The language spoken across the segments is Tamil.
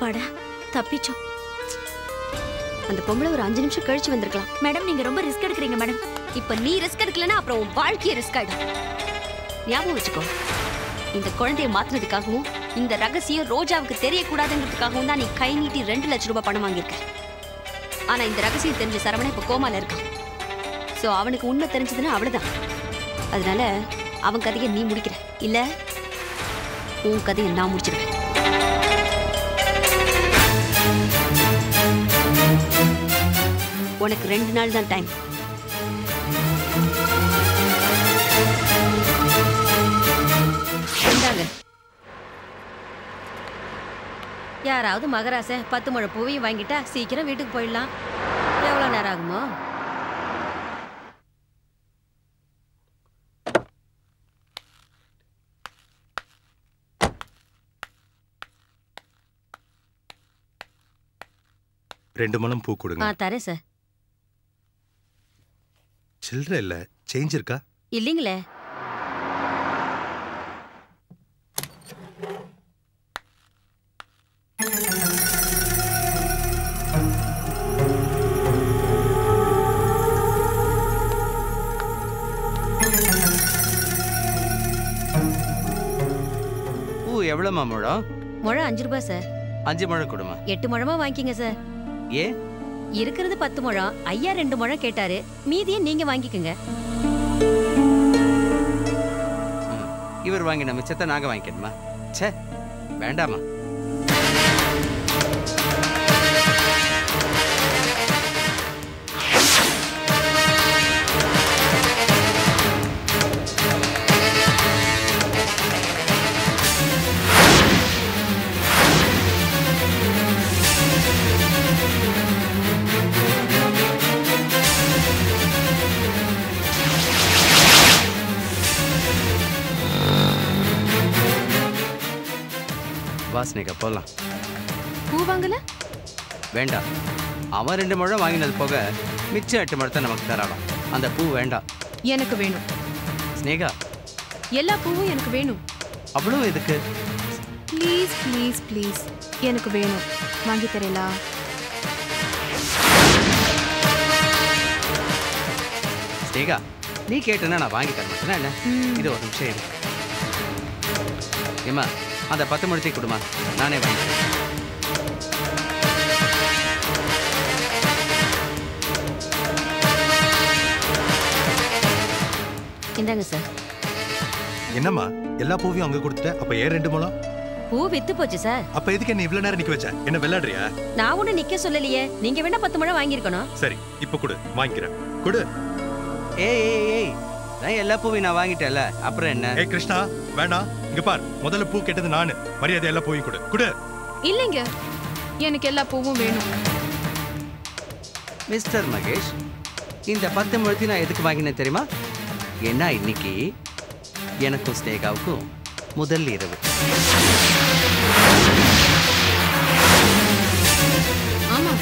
அப்பாடா தப்பிச்சோம் அந்த பொம்பளை ஒரு அஞ்சு நிமிஷம் கழிச்சு வந்திருக்கலாம் மேடம் நீங்க ரொம்ப ரிஸ்க் எடுக்கிறீங்க மேடம் இப்ப நீ ரிஸ்க் எடுக்கலன்னா அப்புறம் உன் வாழ்க்கைய ரிஸ்க் ஆயிடும் ஞாபகம் வச்சுக்கோ இந்த குழந்தைய மாத்துனதுக்காகவும் இந்த ரகசியம் ரோஜாவுக்கு தெரியக்கூடாதுங்கிறதுக்காகவும் தான் நீ கை நீட்டி ரெண்டு லட்சம் ரூபாய் பணம் வாங்கியிருக்க ஆனா இந்த ரகசியம் தெரிஞ்ச சரவணன் இப்ப கோமால இருக்கான் சோ அவனுக்கு உண்மை தெரிஞ்சதுன்னா அவ்வளவுதான் அதனால அவன் கதையை நீ முடிக்கிற இல்ல உன் கதையை நான் முடிச்சிருவேன் உனக்கு ரெண்டு நாள் தான் டைம் இந்தாங்க யாராவது மகராச பத்து முழை பூவையும் வாங்கிட்டா சீக்கிரம் வீட்டுக்கு போயிடலாம் எவ்வளோ நேரம் ஆகுமோ ரெண்டு மணம் பூ ஆ கொடுங்க தரேன் சார் சில்லற இல்ல சேஞ்ச் இருக்கா இல்லைங்களே பூ எவ்வளோமா முழம் முழம் அஞ்சு ரூபாய் சார் அஞ்சு முழம் கொடுமா எட்டு முழமா வாங்கிக்கங்க சார் ஏ இருக்கிறது பத்து முழம் ஐயா ரெண்டு முழம் கேட்டாரு மீதியை நீங்க வாங்கிக்கோங்க இவர் வாங்கின மிச்சத்தை நாங்க வாங்கிக்கணுமா ச்சே வேண்டாமா வாசனைக்கா போகலாம் பூ வாங்கல வேண்டாம் அவன் ரெண்டு முழம் வாங்கினது போக மிச்சம் எட்டு முழத்தை நமக்கு தரலாம் அந்த பூ வேண்டாம் எனக்கு வேணும் ஸ்னேகா எல்லா பூவும் எனக்கு வேணும் அவ்வளோ எதுக்கு ப்ளீஸ் ப்ளீஸ் ப்ளீஸ் எனக்கு வேணும் வாங்கி தரலா ஸ்னேகா நீ கேட்டேன்னா நான் வாங்கி தர மாட்டேனா என்ன இது ஒரு நிமிஷம் இரு ஏம்மா அந்த பத்து முழத்தை கொடுமா நானே வாங்கிக்கிறேன் இந்தாங்க சார் என்னம்மா எல்லா பூவையும் அங்க கொடுத்துட்ட அப்ப ஏன் ரெண்டு முழம் பூ வித்து போச்சு சார் அப்ப எதுக்கு என்ன இவ்வளவு நேரம் நிக்க வச்ச என்ன விளையாடுறியா நான் ஒண்ணு நிக்க சொல்லலையே நீங்க வேணா பத்து முழம் வாங்கியிருக்கணும் சரி இப்ப கொடு வாங்கிக்கிறேன் கொடு ஏய் ஏய் ஏய் நான் எல்லா பூவையும் நான் வாங்கிட்டேன்ல அப்புறம் என்ன ஏய் கிருஷ்ணா வேணாம் இங்க பார் முதல்ல பூ கேட்டது நானு மரியாதை எல்லா பூவையும் கொடு கொடு இல்லைங்க எனக்கு எல்லா பூவும் வேணும் மிஸ்டர் மகேஷ் இந்த பத்து முழத்தி நான் எதுக்கு வாங்கினேன் தெரியுமா ஏன்னா இன்னைக்கு எனக்கும் ஸ்னேகாவுக்கும் முதல் இரவு ஆமா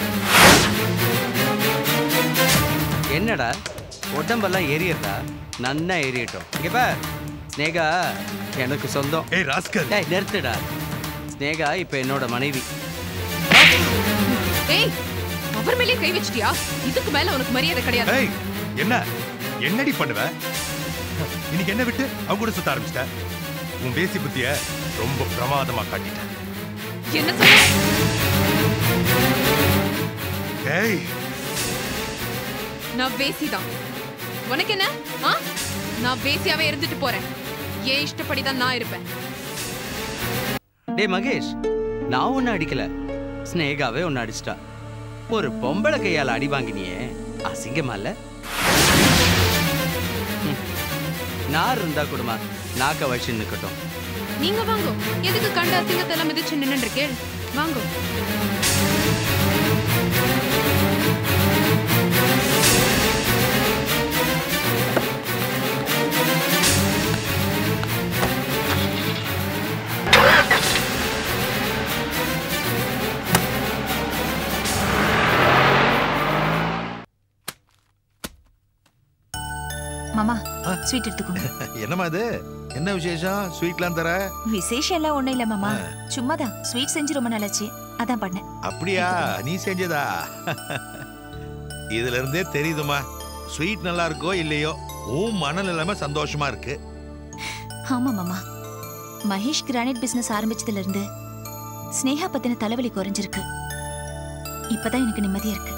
என்னடா உடம்பெல்லாம் எரியறதா நன்னா எரியட்டும் இங்க பார் ஸ்னேகா எனக்கு சொந்தம் ஏய் ராஸ்கல் டேய் நிறுத்துடா ஸ்னேகா இப்ப என்னோட மனைவி ஏய் அவர் மேலே கை வச்சிட்டியா இதுக்கு மேல உனக்கு மரியாதை கிடையாது ஏய் என்ன என்னடி பண்ணுவ இன்னைக்கு என்ன விட்டு அவங்க கூட சுத்த ஆரம்பிச்சிட்ட உன் பேசி புத்திய ரொம்ப பிரமாதமா காட்டிட்ட என்ன சொல்ல ஏய் நான் பேசிதான் உனக்கு என்ன ஆ நான் பேசியாவே இருந்துட்டு போறேன் ஏன் இஷ்டப்படி தான் நான் இருப்பேன் டேய் மகேஷ் நான் ஒன்னும் அடிக்கல ஸ்னேகாவே ஒன்னு அடிச்சிட்டா ஒரு பொம்பளை கையால அடி வாங்கினியே அசிங்கமா இல்ல ம். நார் இருந்தா கொடுமா நாக்க வச்சு நிக்கட்டும் நீங்க வாங்கோ எதுக்கு கண்ட அசிங்கத்தெல்லாம் மிதிச்சு நின்று இருக்கேன் வாங்கோ மாமா ஆ? ஸ்வீட் எடுத்துக்கோங்க என்னம்மா இது என்ன விசேஷம் ஸ்வீட்லாம் தர விசேஷம் எல்லாம் ஒண்ணும் இல்ல மாமா சும்மாதான் ஸ்வீட் செஞ்சு ரொம்ப நாளாச்சு அதான் பண்ணேன் அப்படியா நீ செஞ்சதா இதுல இருந்தே தெரியுதுமா ஸ்வீட் நல்லா இருக்கோ இல்லையோ உன் மனநிலைமை சந்தோஷமா இருக்கு ஆமா மாமா மகேஷ் கிரானைட் பிசினஸ் ஆரம்பிச்சதுல இருந்து ஸ்னேகா பத்தின தலைவலி குறைஞ்சிருக்கு இப்பதான் எனக்கு நிம்மதியா இருக்கு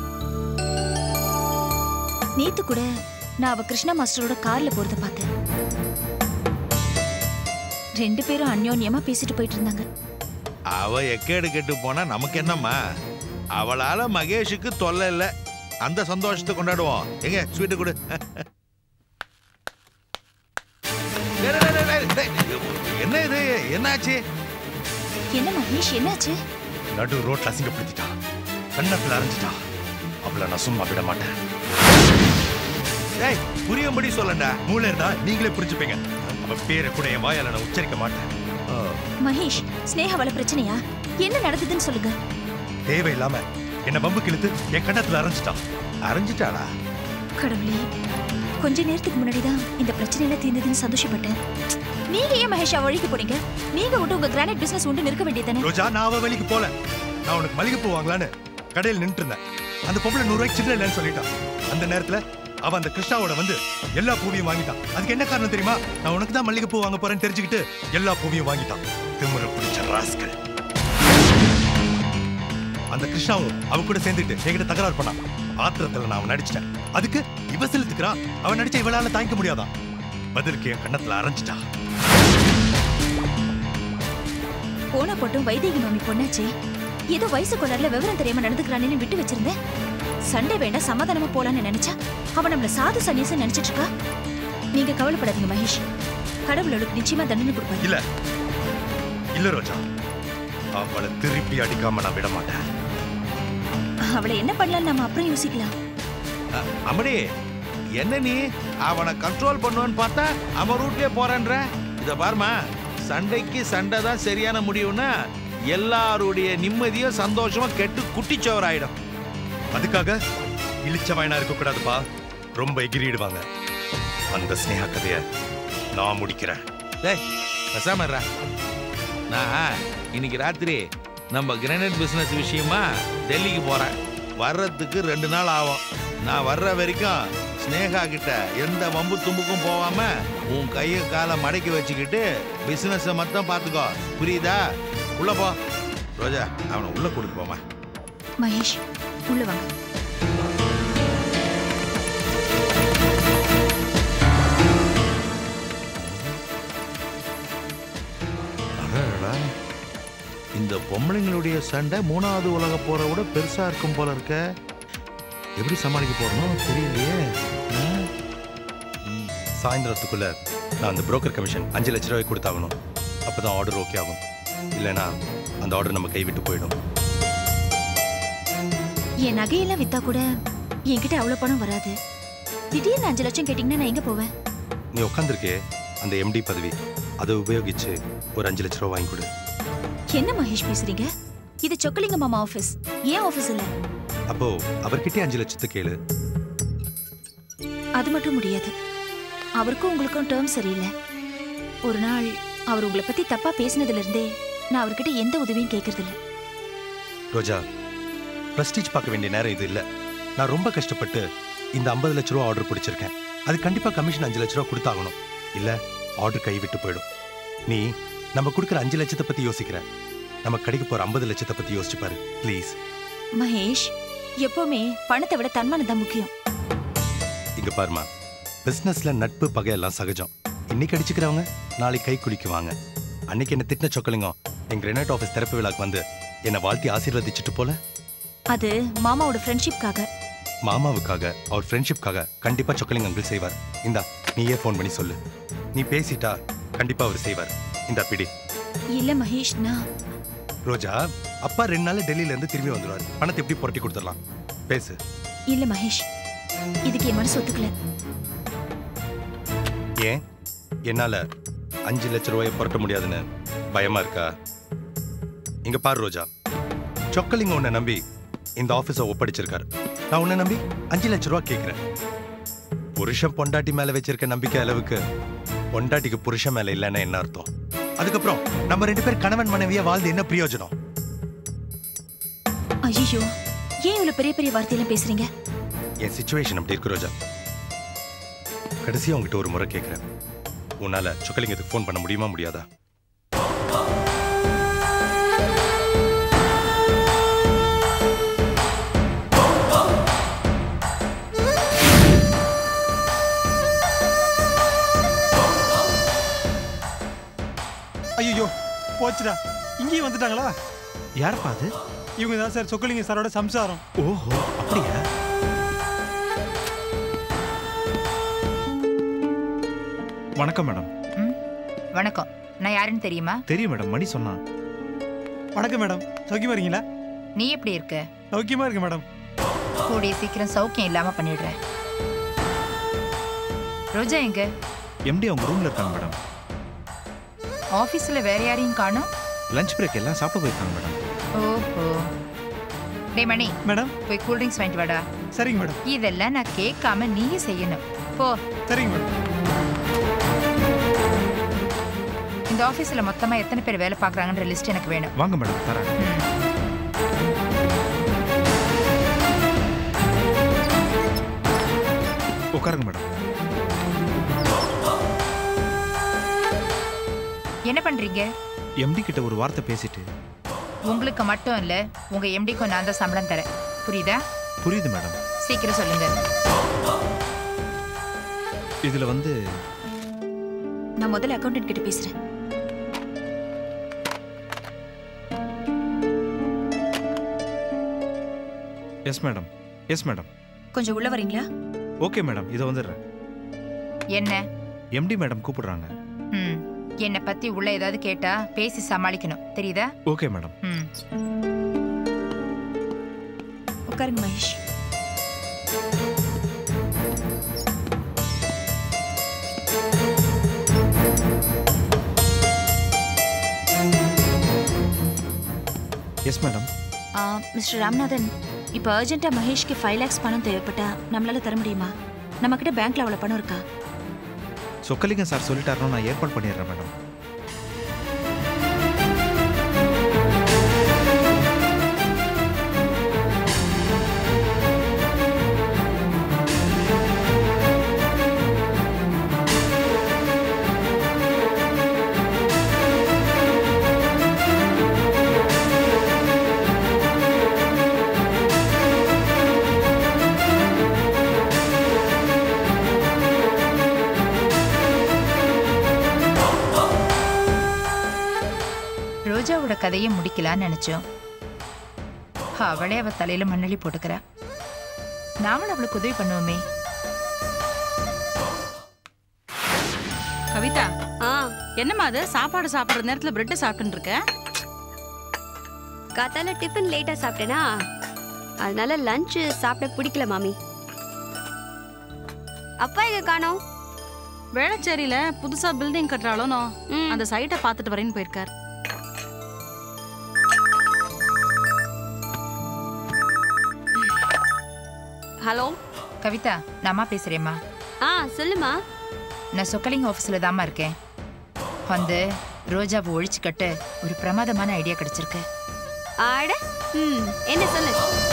நேத்து கூட நான் அவ கிருஷ்ணா மாஸ்டரோட கார்ல போறத பார்த்தேன் ரெண்டு பேரும் அந்யோன்யமா பேசிட்டு போயிட்டு இருந்தாங்க அவ எக்கேடு கெட்டு போனா நமக்கு என்னம்மா அவளால மகேஷுக்கு தொல்லை இல்ல அந்த சந்தோஷத்தை கொண்டாடுவோம் எங்க ஸ்வீட்டு கொடு டேய், டேய், டேய், டேய், டேய், என்ன இது என்னாச்சு என்ன மகேஷ் என்னாச்சு நடு ரோட்ல அசிங்கப்படுத்திட்டா கண்ணத்துல அரைஞ்சிட்டா அவளை நான் சும்மா விட மாட்டேன் டேய் புரியும்படி சொல்லண்டா மூளை இருந்தா நீங்களே புரிஞ்சுப்பீங்க அவ பேரை கூட என் வாயால நான் உச்சரிக்க மாட்டேன் மகேஷ் ஸ்னேகாவால பிரச்சனையா என்ன நடந்ததுன்னு சொல்லுங்க தேவையில்லாம என்ன பம்பு கிழித்து என் கண்ணத்துல அரைஞ்சிட்டான் அரைஞ்சிட்டாளா கடவுளே கொஞ்ச நேரத்துக்கு முன்னாடி தான் இந்த பிரச்சனையில தீர்ந்ததுன்னு சந்தோஷப்பட்டேன் நீங்க ஏன் மகேஷ் அவ வழிக்கு போனீங்க நீங்க விட்டு உங்க கிரானைட் பிசினஸ் உண்டு நிற்க வேண்டியதானே ரோஜா நான் அவ வழிக்கு போல நான் உனக்கு மல்லிகைப்பூ வாங்கலான்னு கடையில் நின்றுட்டு இருந்தேன் அந்த பொம்பளை நூறு ரூபாய்க்கு சில்லறை இல்லைன்னு சொல்லிட்டான் அந்த நேரத்துல அவ அந்த கிருஷ்ணாவோட வந்து எல்லா பூவையும் வாங்கிட்டான் அதுக்கு என்ன காரணம் தெரியுமா நான் உனக்கு தான் மல்லிகைப்பூ வாங்க போறேன்னு தெரிஞ்சுக்கிட்டு எல்லா பூவையும் வாங்கிட்டான் திமுறை பிடிச்ச ராஸ்கல் அந்த கிருஷ்ணாவும் அவ கூட சேர்ந்துட்டு என்கிட்ட தகராறு பண்ணான் ஆத்திரத்துல நான் அவன் நடிச்சிட்டேன் அதுக்கு இவ செலுத்துக்கிறான் அவன் நடிச்ச இவளால தாங்கிக்க முடியாதான் பதிலுக்கு என் கண்ணத்துல அரைஞ்சிட்டா போன போட்டும் வைதேகி மாமி பொண்ணாச்சே ஏதோ வயசு கொண்டாடல விவரம் தெரியாம நடந்துக்கிறானேன்னு விட்டு வச்சிருந்தேன் சண்டை வேண்டாம் சமாதானமா போலான்னு நினைச்சா அவ நம்மள சாது சன்னியாசம் நினைச்சிட்டு இருக்கா நீங்க கவலைப்படாதீங்க மகேஷ் கடவுள் அவளுக்கு நிச்சயமா தண்டனை கொடுப்பாரு இல்ல இல்ல ரோஜா அவளை திருப்பி அடிக்காம நான் விட மாட்டேன் அவளை என்ன பண்ணலாம்னு நம்ம அப்புறம் யோசிக்கலாம் அம்மடி என்ன நீ அவனை கண்ட்ரோல் பண்ணுவான்னு பார்த்தா அவன் ரூட்லயே போறேன்ற இத பாருமா சண்டைக்கு சண்டை தான் சரியான முடிவுன்னா எல்லாருடைய நிம்மதியும் சந்தோஷமா கெட்டு குட்டிச்சவர் ஆயிடும் அதுக்காக இழிச்ச வாயனா இருக்க கூடாதுப்பா ரொம்ப எகிரிடுவாங்க அந்த ஸ்னேகா கதைய நான் முடிக்கிறேன் டேய் பேசாம இருடா. நான் இன்னைக்கு ராத்திரி நம்ம கிரானைட் பிசினஸ் விஷயமா டெல்லிக்கு போறேன் வர்றதுக்கு ரெண்டு நாள் ஆகும் நான் வர்ற வரைக்கும் ஸ்னேகா கிட்ட எந்த வம்பு தும்புக்கும் போகாம உன் கையை காலை மடக்கி வச்சுக்கிட்டு பிசினஸ் மட்டும் பார்த்துக்கோ புரியுதா உள்ள போ ரோஜா அவனை உள்ள கூட்டிட்டு போமா மகேஷ் உள்ள வாங்க அடடா. இந்த பொம்பளைங்களுடைய சண்டை மூணாவது உலக போரை விட பெருசா இருக்கும் போல இருக்க எப்படி சமாளிக்க போறணும் தெரியலையே ஆ? சாயந்தரத்துக்குள்ள நான் அந்த புரோக்கர் கமிஷன் அஞ்சு லட்ச ரூபாய் கொடுத்தாகணும் அப்பதான் ஆர்டர் ஓகே ஆகும் இல்லைன்னா அந்த ஆர்டர் நம்ம கைவிட்டு போயிடும் என் நகையெல்லாம் வித்தா கூட என்கிட்ட அவ்வளவு பணம் வராது திடீர்னு அஞ்சு லட்சம் கேட்டீங்கன்னா நான் எங்க போவேன் நீ உட்காந்துருக்கே அந்த எம்டி பதவி அதை உபயோகிச்சு ஒரு அஞ்சு லட்ச ரூபா வாங்கி கொடு என்ன மகேஷ் பேசுறீங்க இது சொக்கலிங்க மாமா ஆபீஸ் ஏன் ஆபீஸ் இல்ல அப்போ அவர்கிட்டயே அஞ்சு லட்சத்தை கேளு அது மட்டும் முடியாது அவருக்கும் உங்களுக்கும் டேர்ம் சரியில்லை ஒரு நாள் அவர் உங்களை பத்தி தப்பா பேசினதுல இருந்தே நான் அவர்கிட்ட எந்த உதவியும் கேட்கறது இல்ல ரோஜா பிரஸ்டீஜ் பார்க்க வேண்டிய நேரம் இது இல்ல நான் ரொம்ப கஷ்டப்பட்டு இந்த ஐம்பது லட்ச ரூபா ஆர்டர் பிடிச்சிருக்கேன் அது கண்டிப்பா கமிஷன் அஞ்சு லட்ச ரூபா கொடுத்தாகணும் இல்ல ஆர்டர் கை விட்டு போயிடும் நீ நம்ம கொடுக்குற அஞ்சு லட்சத்தை பத்தி யோசிக்கிற நம்ம கிடைக்க போற ஐம்பது லட்சத்தை பத்தி யோசிச்சு பாரு ப்ளீஸ் மகேஷ் எப்பவுமே பணத்தை விட தன்மானம் தான் முக்கியம் இங்க பாருமா பிசினஸ்ல நட்பு பகையெல்லாம் சகஜம் இன்னைக்கு அடிச்சுக்கிறவங்க நாளைக்கு கை குளிக்குவாங்க அன்னைக்கு என்ன திட்டின சொக்கலிங்கம் எங்க ரெனட் ஆஃபீஸ் திறப்பு விழாக்கு வந்து என்னை வாழ்த்தி ஆசீர்வதிச்சுட்டு போல அது மாமாவோட ஃப்ரெண்ட்ஷிப்காக மாமாவுக்காக அவர் ஃப்ரெண்ட்ஷிப்காக கண்டிப்பா சொக்கலிங் அங்கிள் செய்வார் இந்தா நீயே ஃபோன் பண்ணி சொல்லு நீ பேசிட்டா கண்டிப்பா அவர் செய்வார் இந்தா பிடி இல்ல மகேஷ் நான் ரோஜா அப்பா ரெண்டு நாள் டெல்லியில இருந்து திரும்பி வந்துருவாரு பணத்தை எப்படி புரட்டி கொடுத்துடலாம் பேசு இல்ல மகேஷ் இதுக்கு என் மனசு ஒத்துக்கல ஏன் என்னால அஞ்சு லட்ச ரூபாயை புரட்ட முடியாதுன்னு பயமா இருக்கா இங்க பாரு ரோஜா சொக்கலிங்க உன்னை நம்பி இந்த ஆபீஸை ஒப்படைச்சிருக்காரு நான் உன்னை நம்பி அஞ்சு லட்ச ரூபா கேட்கிறேன் புருஷன் பொண்டாட்டி மேல வச்சிருக்க நம்பிக்கை அளவுக்கு பொண்டாட்டிக்கு புருஷன் மேல இல்லைன்னா என்ன அர்த்தம் அதுக்கப்புறம் நம்ம ரெண்டு பேர் கணவன் மனைவியா வாழ்ந்து என்ன பிரயோஜனம் ஐயோ ஏன் இவ்வளவு பெரிய பெரிய வார்த்தையெல்லாம் பேசுறீங்க என் சுச்சுவேஷன் அப்படி இருக்கு ரோஜா கடைசியா உங்ககிட்ட ஒரு முறை கேட்கிறேன் உன்னால சொக்கலிங்கத்துக்கு ஃபோன் பண்ண முடியுமா முடியாதா ஐயோ போச்சுடா இங்கேயும் வந்துட்டாங்களா யாரப்பா அது இவங்க தான் சார் சொக்கலிங்க சாரோட சம்சாரம் ஓஹோ அப்படியா வணக்கம் மேடம் ம் வணக்கம் நான் யாருன்னு தெரியுமா தெரியும் மேடம் மணி சொன்னான் வணக்கம் மேடம் சௌக்கியமா இருக்கீங்களா நீ எப்படி இருக்க சௌக்கியமா இருக்கு மேடம் கூடிய சீக்கிரம் சௌக்கியம் இல்லாம பண்ணிடுறேன் ரோஜா எங்க எம்டி அவங்க ரூம்ல இருக்காங்க மேடம் ஆபீஸ்ல வேற யாரையும் காணோம் லஞ்ச் பிரேக் எல்லாம் சாப்பிட போயிருக்காங்க மேடம் ஓஹோ டேய் மணி மேடம் போய் கூல் ட்ரிங்க்ஸ் வாங்கிட்டு வாடா சரிங்க மேடம் இதெல்லாம் நான் கேட்காம நீயே செய்யணும் போ சரிங்க மேடம் இந்த ஆபீஸ்ல மொத்தமா எத்தனை பேர் வேலை பார்க்கறாங்கன்ற லிஸ்ட் எனக்கு வேணும் வாங்க மேடம் தரேன் ம். உட்காருங்க மேடம் என்ன பண்றீங்க எம்டி கிட்ட ஒரு வார்த்தை பேசிட்டு உங்களுக்கு மட்டும் இல்ல உங்க எம்டிக்கும் நான் தான் சம்பளம் தரேன் புரியுதா புரியுது மேடம் சீக்கிரம் சொல்லுங்க இதுல வந்து நான் முதல்ல அக்கௌண்டன்ட் கிட்ட பேசுறேன் எஸ் மேடம் எஸ் மேடம் கொஞ்சம் உள்ள வரீங்களா ஓகே மேடம் இதை வந்துடுறேன் என்ன எம்டி மேடம் கூப்பிடுறாங்க ம் என்னை பத்தி உள்ள ஏதாவது கேட்டா பேசி சமாளிக்கணும் தெரியுதா ஓகே மேடம் ம் உட்காருங்க மகேஷ் எஸ் மேடம் ஆ, மிஸ்டர் ராம்நாதன் இப்போ அர்ஜென்ட்டா மகேஷ்க்கு ஃபைவ் லேக்ஸ் பணம் தேவைப்பட்டா நம்மளால தர முடியுமா நம்ம கிட்ட பேங்க்ல அவ்வளவு பணம் இருக்கா சொக்கலிங்கம் சார் சொல்லிட்டாருன்னா நான் ஏற்பாடு பண்ணிடுறேன் மேடம் ரோஜாவோட கதையை முடிக்கலாம்னு நினைச்சோம் அவளே அவ தலையில மண்ணெளி போட்டுக்கிறா நாமளும் அவளுக்கு உதவி பண்ணுவோமே கவிதா ஆ என்னம்மா அது சாப்பாடு சாப்பிடுற நேரத்துல பிரெட் சாப்பிட்டுட்டு இருக்க காத்தால டிஃபன் லேட்டா சாப்பிட்டேனா அதனால லஞ்ச் சாப்பிட பிடிக்கல மாமி அப்பா எங்க காணோம் வேளச்சேரியில புதுசா பில்டிங் கட்டுறாளோனோ ம். அந்த சைட்டை பார்த்துட்டு வரேன்னு போயிருக்கார் ஹலோ கவிதா நான் அம்மா பேசுறேம்மா ஆ சொல்லுமா நான் சொக்கலிங்க ஆஃபீஸில் தாம்மா இருக்கேன் வந்து ரோஜாவை ஒழிச்சு கட்ட ஒரு பிரமாதமான ஐடியா கிடைச்சிருக்கு ஆட ம் என்ன சொல்லு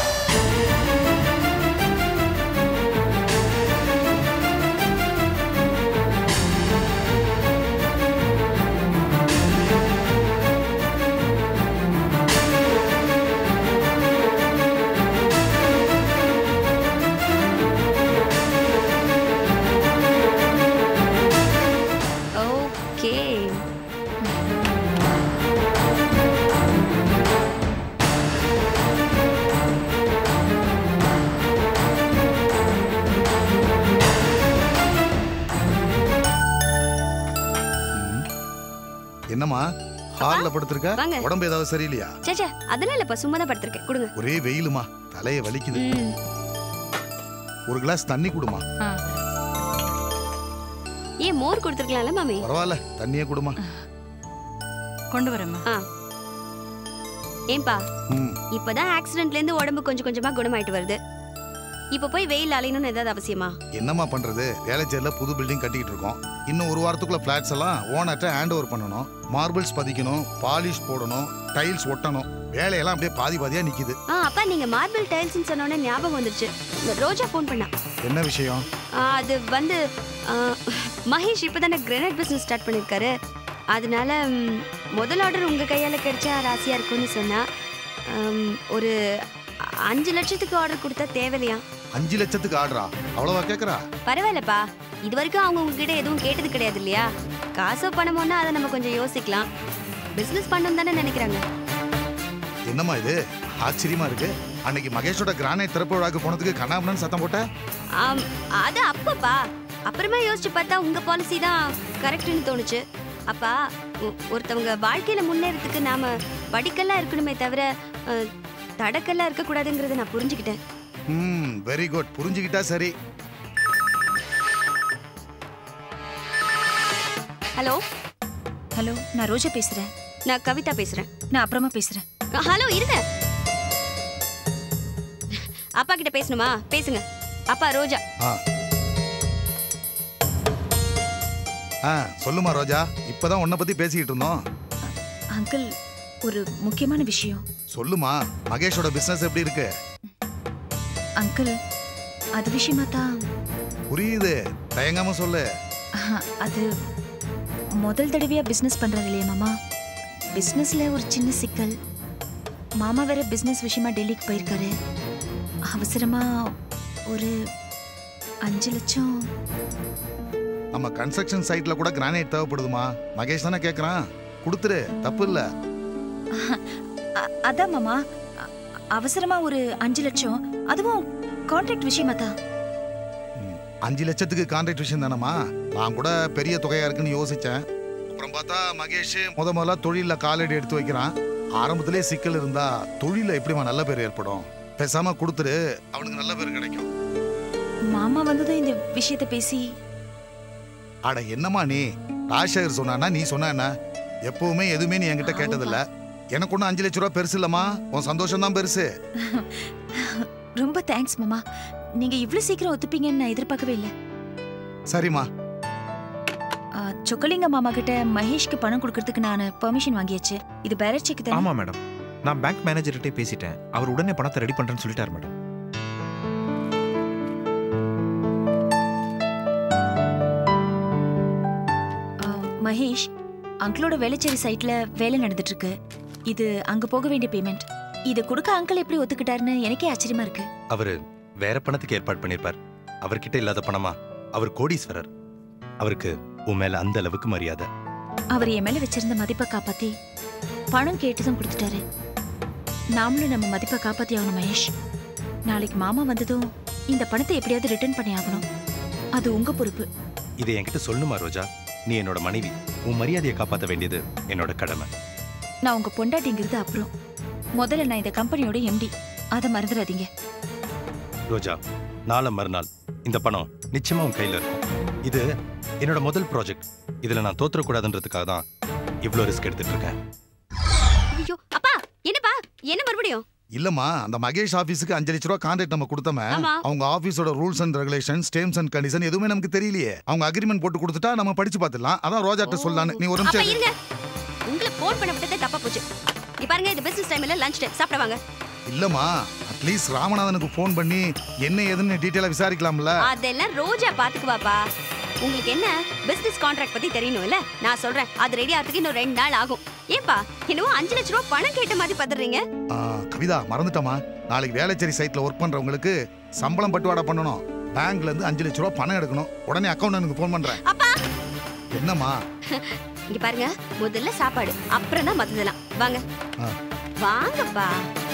ஓகே என்னம்மா ஹால்ல படுத்திருக்க வாங்க. உடம்பு ஏதாவது சரியில்லையா சேச்சே அதெல்லாம் இல்லப்பா சும்மா தான் படுத்திருக்கேன் கொடுங்க ஒரே வெயிலுமா தலைய வலிக்குது ம் ஒரு கிளாஸ் தண்ணி குடுமா ஏன் மோர் கொடுத்துருக்கலாம்ல மாமி பரவாயில்ல தண்ணியே குடுமா கொண்டு வரேம்மா ஆ ஏன்பா ம் இப்பதான் ஆக்சிடென்ட்ல இருந்து உடம்பு கொஞ்சம் கொஞ்சமா குணமாயிட்டு வருது இப்ப போய் வெயில் அலையணும்னு ஏதாவது அவசியமா என்னம்மா பண்றது வேலைச்சேரில் புது பில்டிங் கட்டிக்கிட்டு இருக்கோம் இன்னும் ஒரு வாரத்துக்குள்ள ஃபிளாட்ஸ் எல்லாம் ஓனர்ட்ட ஹேண்ட் ஓவர் பண்ணணும் மார்பிள்ஸ் பதிக்கணும் பாலிஷ் போடணும் டைல்ஸ் ஒட்டணும் வேலையெல்லாம் அப்படியே பாதி பாதியா நிக்குது ஆ அப்பா நீங்க மார்பிள் டைல்ஸ்னு சொன்னோன்னே ஞாபகம் வந்துருச்சு ரோஜா ஃபோன் பண்ணா என்ன விஷயம் ஆ, அது வந்து ஆ, மகேஷ் இப்பதானே கிரனைட் பிசினஸ் ஸ்டார்ட் பண்ணிருக்காரு அதனால ம், முதல் ஆர்டர் உங்க கையால கிடைச்சா ராசியா இருக்கும்னு சொன்னா ஆம், ஒரு அஞ்சு லட்சத்துக்கு ஆர்டர் கொடுத்தா தேவையில்லையா அஞ்சு லட்சத்துக்கு ஆர்டரா அவ்வளவா கேக்குறா பரவாயில்லப்பா இது வரைக்கும் அவங்க உங்ககிட்ட எதுவும் கேட்டது கிடையாது இல்லையா காசோ பணமோன்னா அதை நம்ம கொஞ்சம் யோசிக்கலாம் பிசினஸ் பண்ணணும் தானே நினைக்கிறாங்க என்னம்மா இது ஆச்சரியமா இருக்கு அன்னைக்கு மகேஷோட கிரானைட் திறப்பு விழாக்கு போனதுக்கு கண்ணாபுரன் சத்தம் போட்ட ஆம், அது அப்பப்பா அப்புறமா யோசிச்சு பார்த்தா உங்க பாலிசி தான் கரெக்ட்னு தோணுச்சு அப்பா ஒ- ஒருத்தவங்க வாழ்க்கையில முன்னேறதுக்கு நாம படிக்கெல்லாம் இருக்கணுமே தவிர அஹ், தடக்கெல்லாம் இருக்கக்கூடாதுங்கிறத நான் புரிஞ்சுக்கிட்டேன் ம் வெரி குட் புரிஞ்சுக்கிட்டா சரி ஹலோ ஹலோ நான் ரோஜா பேசுறேன் நான் கவிதா பேசுறேன் நான் அப்புறமா பேசுறேன் அஹ், ஹலோ இருங்க அப்பா கிட்ட பேசணுமா பேசுங்க அப்பா ரோஜா ஆ ஆ சொல்லுமா ரோஜா இப்பதான் உன்னை பத்தி பேசிக்கிட்டு இருந்தோம் அங்கிள் ஒரு முக்கியமான விஷயம் சொல்லுமா மகேஷோட பிசினஸ் எப்படி இருக்கு அங்கிள் அது விஷயமா தான் புரியுது தயங்காம சொல்லு ஆஹ், அது முதல் தடவையா பிசினஸ் பண்றாரு இல்லையா மாமா பிசினஸ்ல ஒரு சின்ன சிக்கல் மாமா வேற பிசினஸ் விஷயமா டெல்லிக்கு போயிருக்காரு அவசரமா ஒரு அஞ்சு லட்சம் நம்ம கன்ஸ்ட்ரக்ஷன் சைட்ல கூட கிரானைட் தேவைப்படுதுமா மகேஷ் தானே கேக்குறான் கொடுத்துரு தப்பு இல்ல அ- அதான் மாமா அ- அவசரமா ஒரு அஞ்சு லட்சம் அதுவும் கான்ட்ராக்ட் விஷயமா தான் அஞ்சு லட்சத்துக்கு கான்ட்ராக்ட் விஷயம் தானம்மா நான் கூட பெரிய தொகையா இருக்குன்னு யோசிச்சேன் அப்புறம் பார்த்தா மகேஷ் முத முதல்ல தொழில காலடி எடுத்து வைக்கிறான் ஆரம்பத்திலே சிக்கல் இருந்தா தொழில எப்படிமா நல்ல பேர் ஏற்படும் பேசாம கொடுத்துரு அவனுக்கு நல்ல பேர் கிடைக்கும் மாமா வந்ததும் இந்த விஷயத்தை பேசி அட என்னம்மா நீ ராஜசேகர் சொன்னானா நீ சொன்ன என்ன எப்பவுமே எதுவுமே நீ என்கிட்ட கேட்டதில்ல எனக்கு ஒன்றும் அஞ்சு லட்ச ரூபா பெருசு இல்லம்மா உன் சந்தோஷம் தான் பெருசு ரொம்ப தேங்க்ஸ் மாமா நீங்க இவ்ளோ சீக்கிரம் ஒத்துப்பீங்கன்னு நான் எதிர்பார்க்கவே இல்லை சரிம்மா ஆ, சொக்கலிங்க மாமா கிட்ட மகேஷ்க்கு பணம் கொடுக்கறதுக்கு நான் பெர்மிஷன் வாங்கியாச்சு இது பேரட் செக் தானே ஆமா மேடம் நான் பேங்க் மேனேஜர்கிட்டே பேசிட்டேன் அவர் உடனே பணத்தை ரெடி பண்றேன்னு சொல்லிட்டாரு மேடம் ஆ, மகேஷ் அங்கிளோட வேலைச்சேரி சைட்ல வேலை நடந்துட்டு இருக்கு இது அங்க போக வேண்டிய பேமெண்ட் இது கொடுக்க அங்கிள் எப்படி ஒத்துக்கிட்டாருன்னு எனக்கே ஆச்சரியமா இருக்கு அவரு வேற பணத்துக்கு ஏற்பாடு பண்ணிருப்பார் அவர்கிட்ட இல்லாத பணமா அவர் கோடீஸ்வரர் அவருக்கு உன் மேல அந்த அளவுக்கு மரியாதை அவர் என் மேல வச்சிருந்த மதிப்பை காப்பாத்தி பணம் கேட்டுதான் கொடுத்துட்டாரு நாமளும் நம்ம மதிப்பை காப்பாத்தி ஆகணும் மகேஷ் நாளைக்கு மாமா வந்ததும் இந்த பணத்தை எப்படியாவது ரிட்டர்ன் பண்ணி ஆகணும் அது உங்க பொறுப்பு இதை என்கிட்ட சொல்லணுமா ரோஜா நீ என்னோட மனைவி உன் மரியாதையை காப்பாற்ற வேண்டியது என்னோட கடமை நான் உங்க பொண்டாட்டிங்கிறது அப்புறம் முதல்ல நான் இந்த கம்பெனியோட எம்டி அதை மறந்துடாதீங்க ரோஜா நாளை மறுநாள் இந்த பணம் நிச்சயமா உன் கையில இருக்கும் இது என்னோட முதல் ப்ராஜெக்ட் இதுல நான் தோத்துறக்கூடாதுன்றதுக்காக தான் இவ்வளோ ரிஸ்க் எடுத்துட்டு இருக்கேன் ஐயோ அப்பா என்னப்பா என்ன மறுபடியும் இல்லம்மா அந்த மகேஷ் ஆபீஸுக்கு அஞ்சு லட்ச ரூபா கான்ட்ராக்ட் நம்ம கொடுத்தோமே ஆமா. அவங்க ஆபீஸோட rules and regulations terms and condition எதுவுமே நமக்கு தெரியலையே அவங்க அக்ரிமெண்ட் போட்டு கொடுத்துட்டா நம்ம படிச்சு பார்த்துடலாம் அதான் ரோஜாட்ட சொல்லலான்னு நீ ஒரு அப்பா நிமிஷம் இருங்க உங்களுக்கு ஃபோன் பண்ண விட்டதே தப்பா போச்சு நீ பாருங்க இது பிசினஸ் டைம் இல்ல லஞ்ச் டைம் சாப்பிட வாங்க இல்லம்மா அட்லீஸ்ட் ராமநாதனுக்கு ஃபோன் பண்ணி என்ன ஏதுன்னு டீட்டெயிலா விசாரிக்கலாம்ல அதெல்லாம் ரோஜா பாத்துக்குவாப்பா உங்களுக்கு என்ன பிசினஸ் கான்ட்ராக்ட் பத்தி தெரியணும்ல நான் சொல்றேன் அது ரெடி ஆகிறதுக்கு இன்னும் ரெண்டு நாள் ஆகும் ஏப்பா என்னவோ அஞ்சு லட்ச ரூபா பணம் கேட்ட மாதிரி பதறீங்க ஆ, கவிதா மறந்துட்டமா நாளைக்கு வேலைச்சேரி சைட்ல ஒர்க் பண்றவங்களுக்கு சம்பளம் பட்டுவாடா பண்ணணும் பேங்க்ல இருந்து அஞ்சு லட்ச ரூபா பணம் எடுக்கணும் உடனே அக்கௌண்ட் ஃபோன் பண்றேன் அப்பா என்னம்மா இங்க பாருங்க முதல்ல சாப்பாடு அப்புறம் தான் மத்ததெல்லாம் வாங்க ஆ. வாங்கப்பா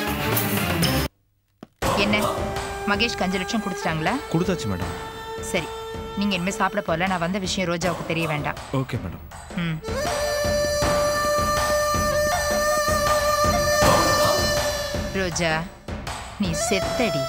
என்ன மகேஷ்க்கு அஞ்சு லட்சம் கொடுத்துட்டாங்களா கொடுத்தாச்சு மேடம் சரி நீங்க இனிமே சாப்பிட போகல நான் வந்த விஷயம் ரோஜாவுக்கு தெரிய வேண்டாம் ஓகே மேடம் ம் ரோஜா நீ செத்தடி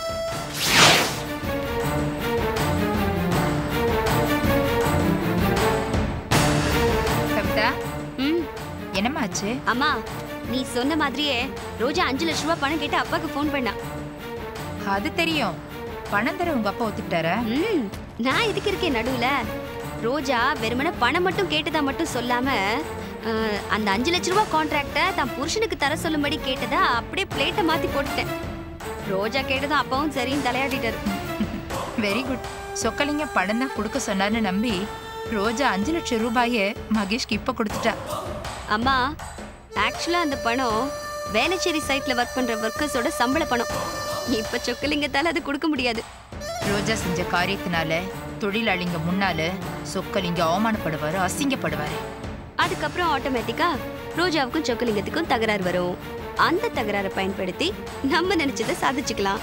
கவிதா ம் என்னம்மாச்சு அம்மா நீ சொன்ன மாதிரியே ரோஜா அஞ்சு லட்ச ரூபாய் பணம் கேட்டு அப்பாக்கு ஃபோன் பண்ணா அது தெரியும் பணம் தர உங்க அப்பா ஒத்துக்கிட்டாரா ம் நான் இதுக்கு இருக்கேன் நடுவுல ரோஜா வெறுமனே பணம் மட்டும் கேட்டதா மட்டும் சொல்லாம அஹ், அந்த அஞ்சு லட்ச ரூபாய் கான்ட்ராக்ட தான் புருஷனுக்கு தர சொல்லும்படி கேட்டதா அப்படியே பிளேட்டை மாத்தி போட்டுட்டேன் ரோஜா கேட்டதும் அப்பாவும் சரின்னு தலையாடிட்டாரு வெரி குட் சொக்கலிங்க பணம் தான் கொடுக்க சொன்னார்னு நம்பி ரோஜா அஞ்சு லட்சம் ரூபாயை மகேஷ்க்கு இப்ப கொடுத்துட்டா அம்மா ஆக்சுவலா அந்த பணம் வேளச்சேரி சைட்ல ஒர்க் பண்ற ஒர்க்கர்ஸோட சம்பள பணம் இப்ப சொக்கலிங்கத்தால அது கொடுக்க முடியாது ரோஜா செஞ்ச காரியத்தினால தொழிலாளிங்க முன்னால சொக்கலிங்க அவமானப்படுவாரு அசிங்கப்படுவாரு அதுக்கப்புறம் ஆட்டோமேட்டிக்கா ரோஜாவுக்கும் சொக்கலிங்கத்துக்கும் தகராறு வரும் அந்த தகராறை பயன்படுத்தி நம்ம நினைச்சதை சாதிச்சுக்கலாம்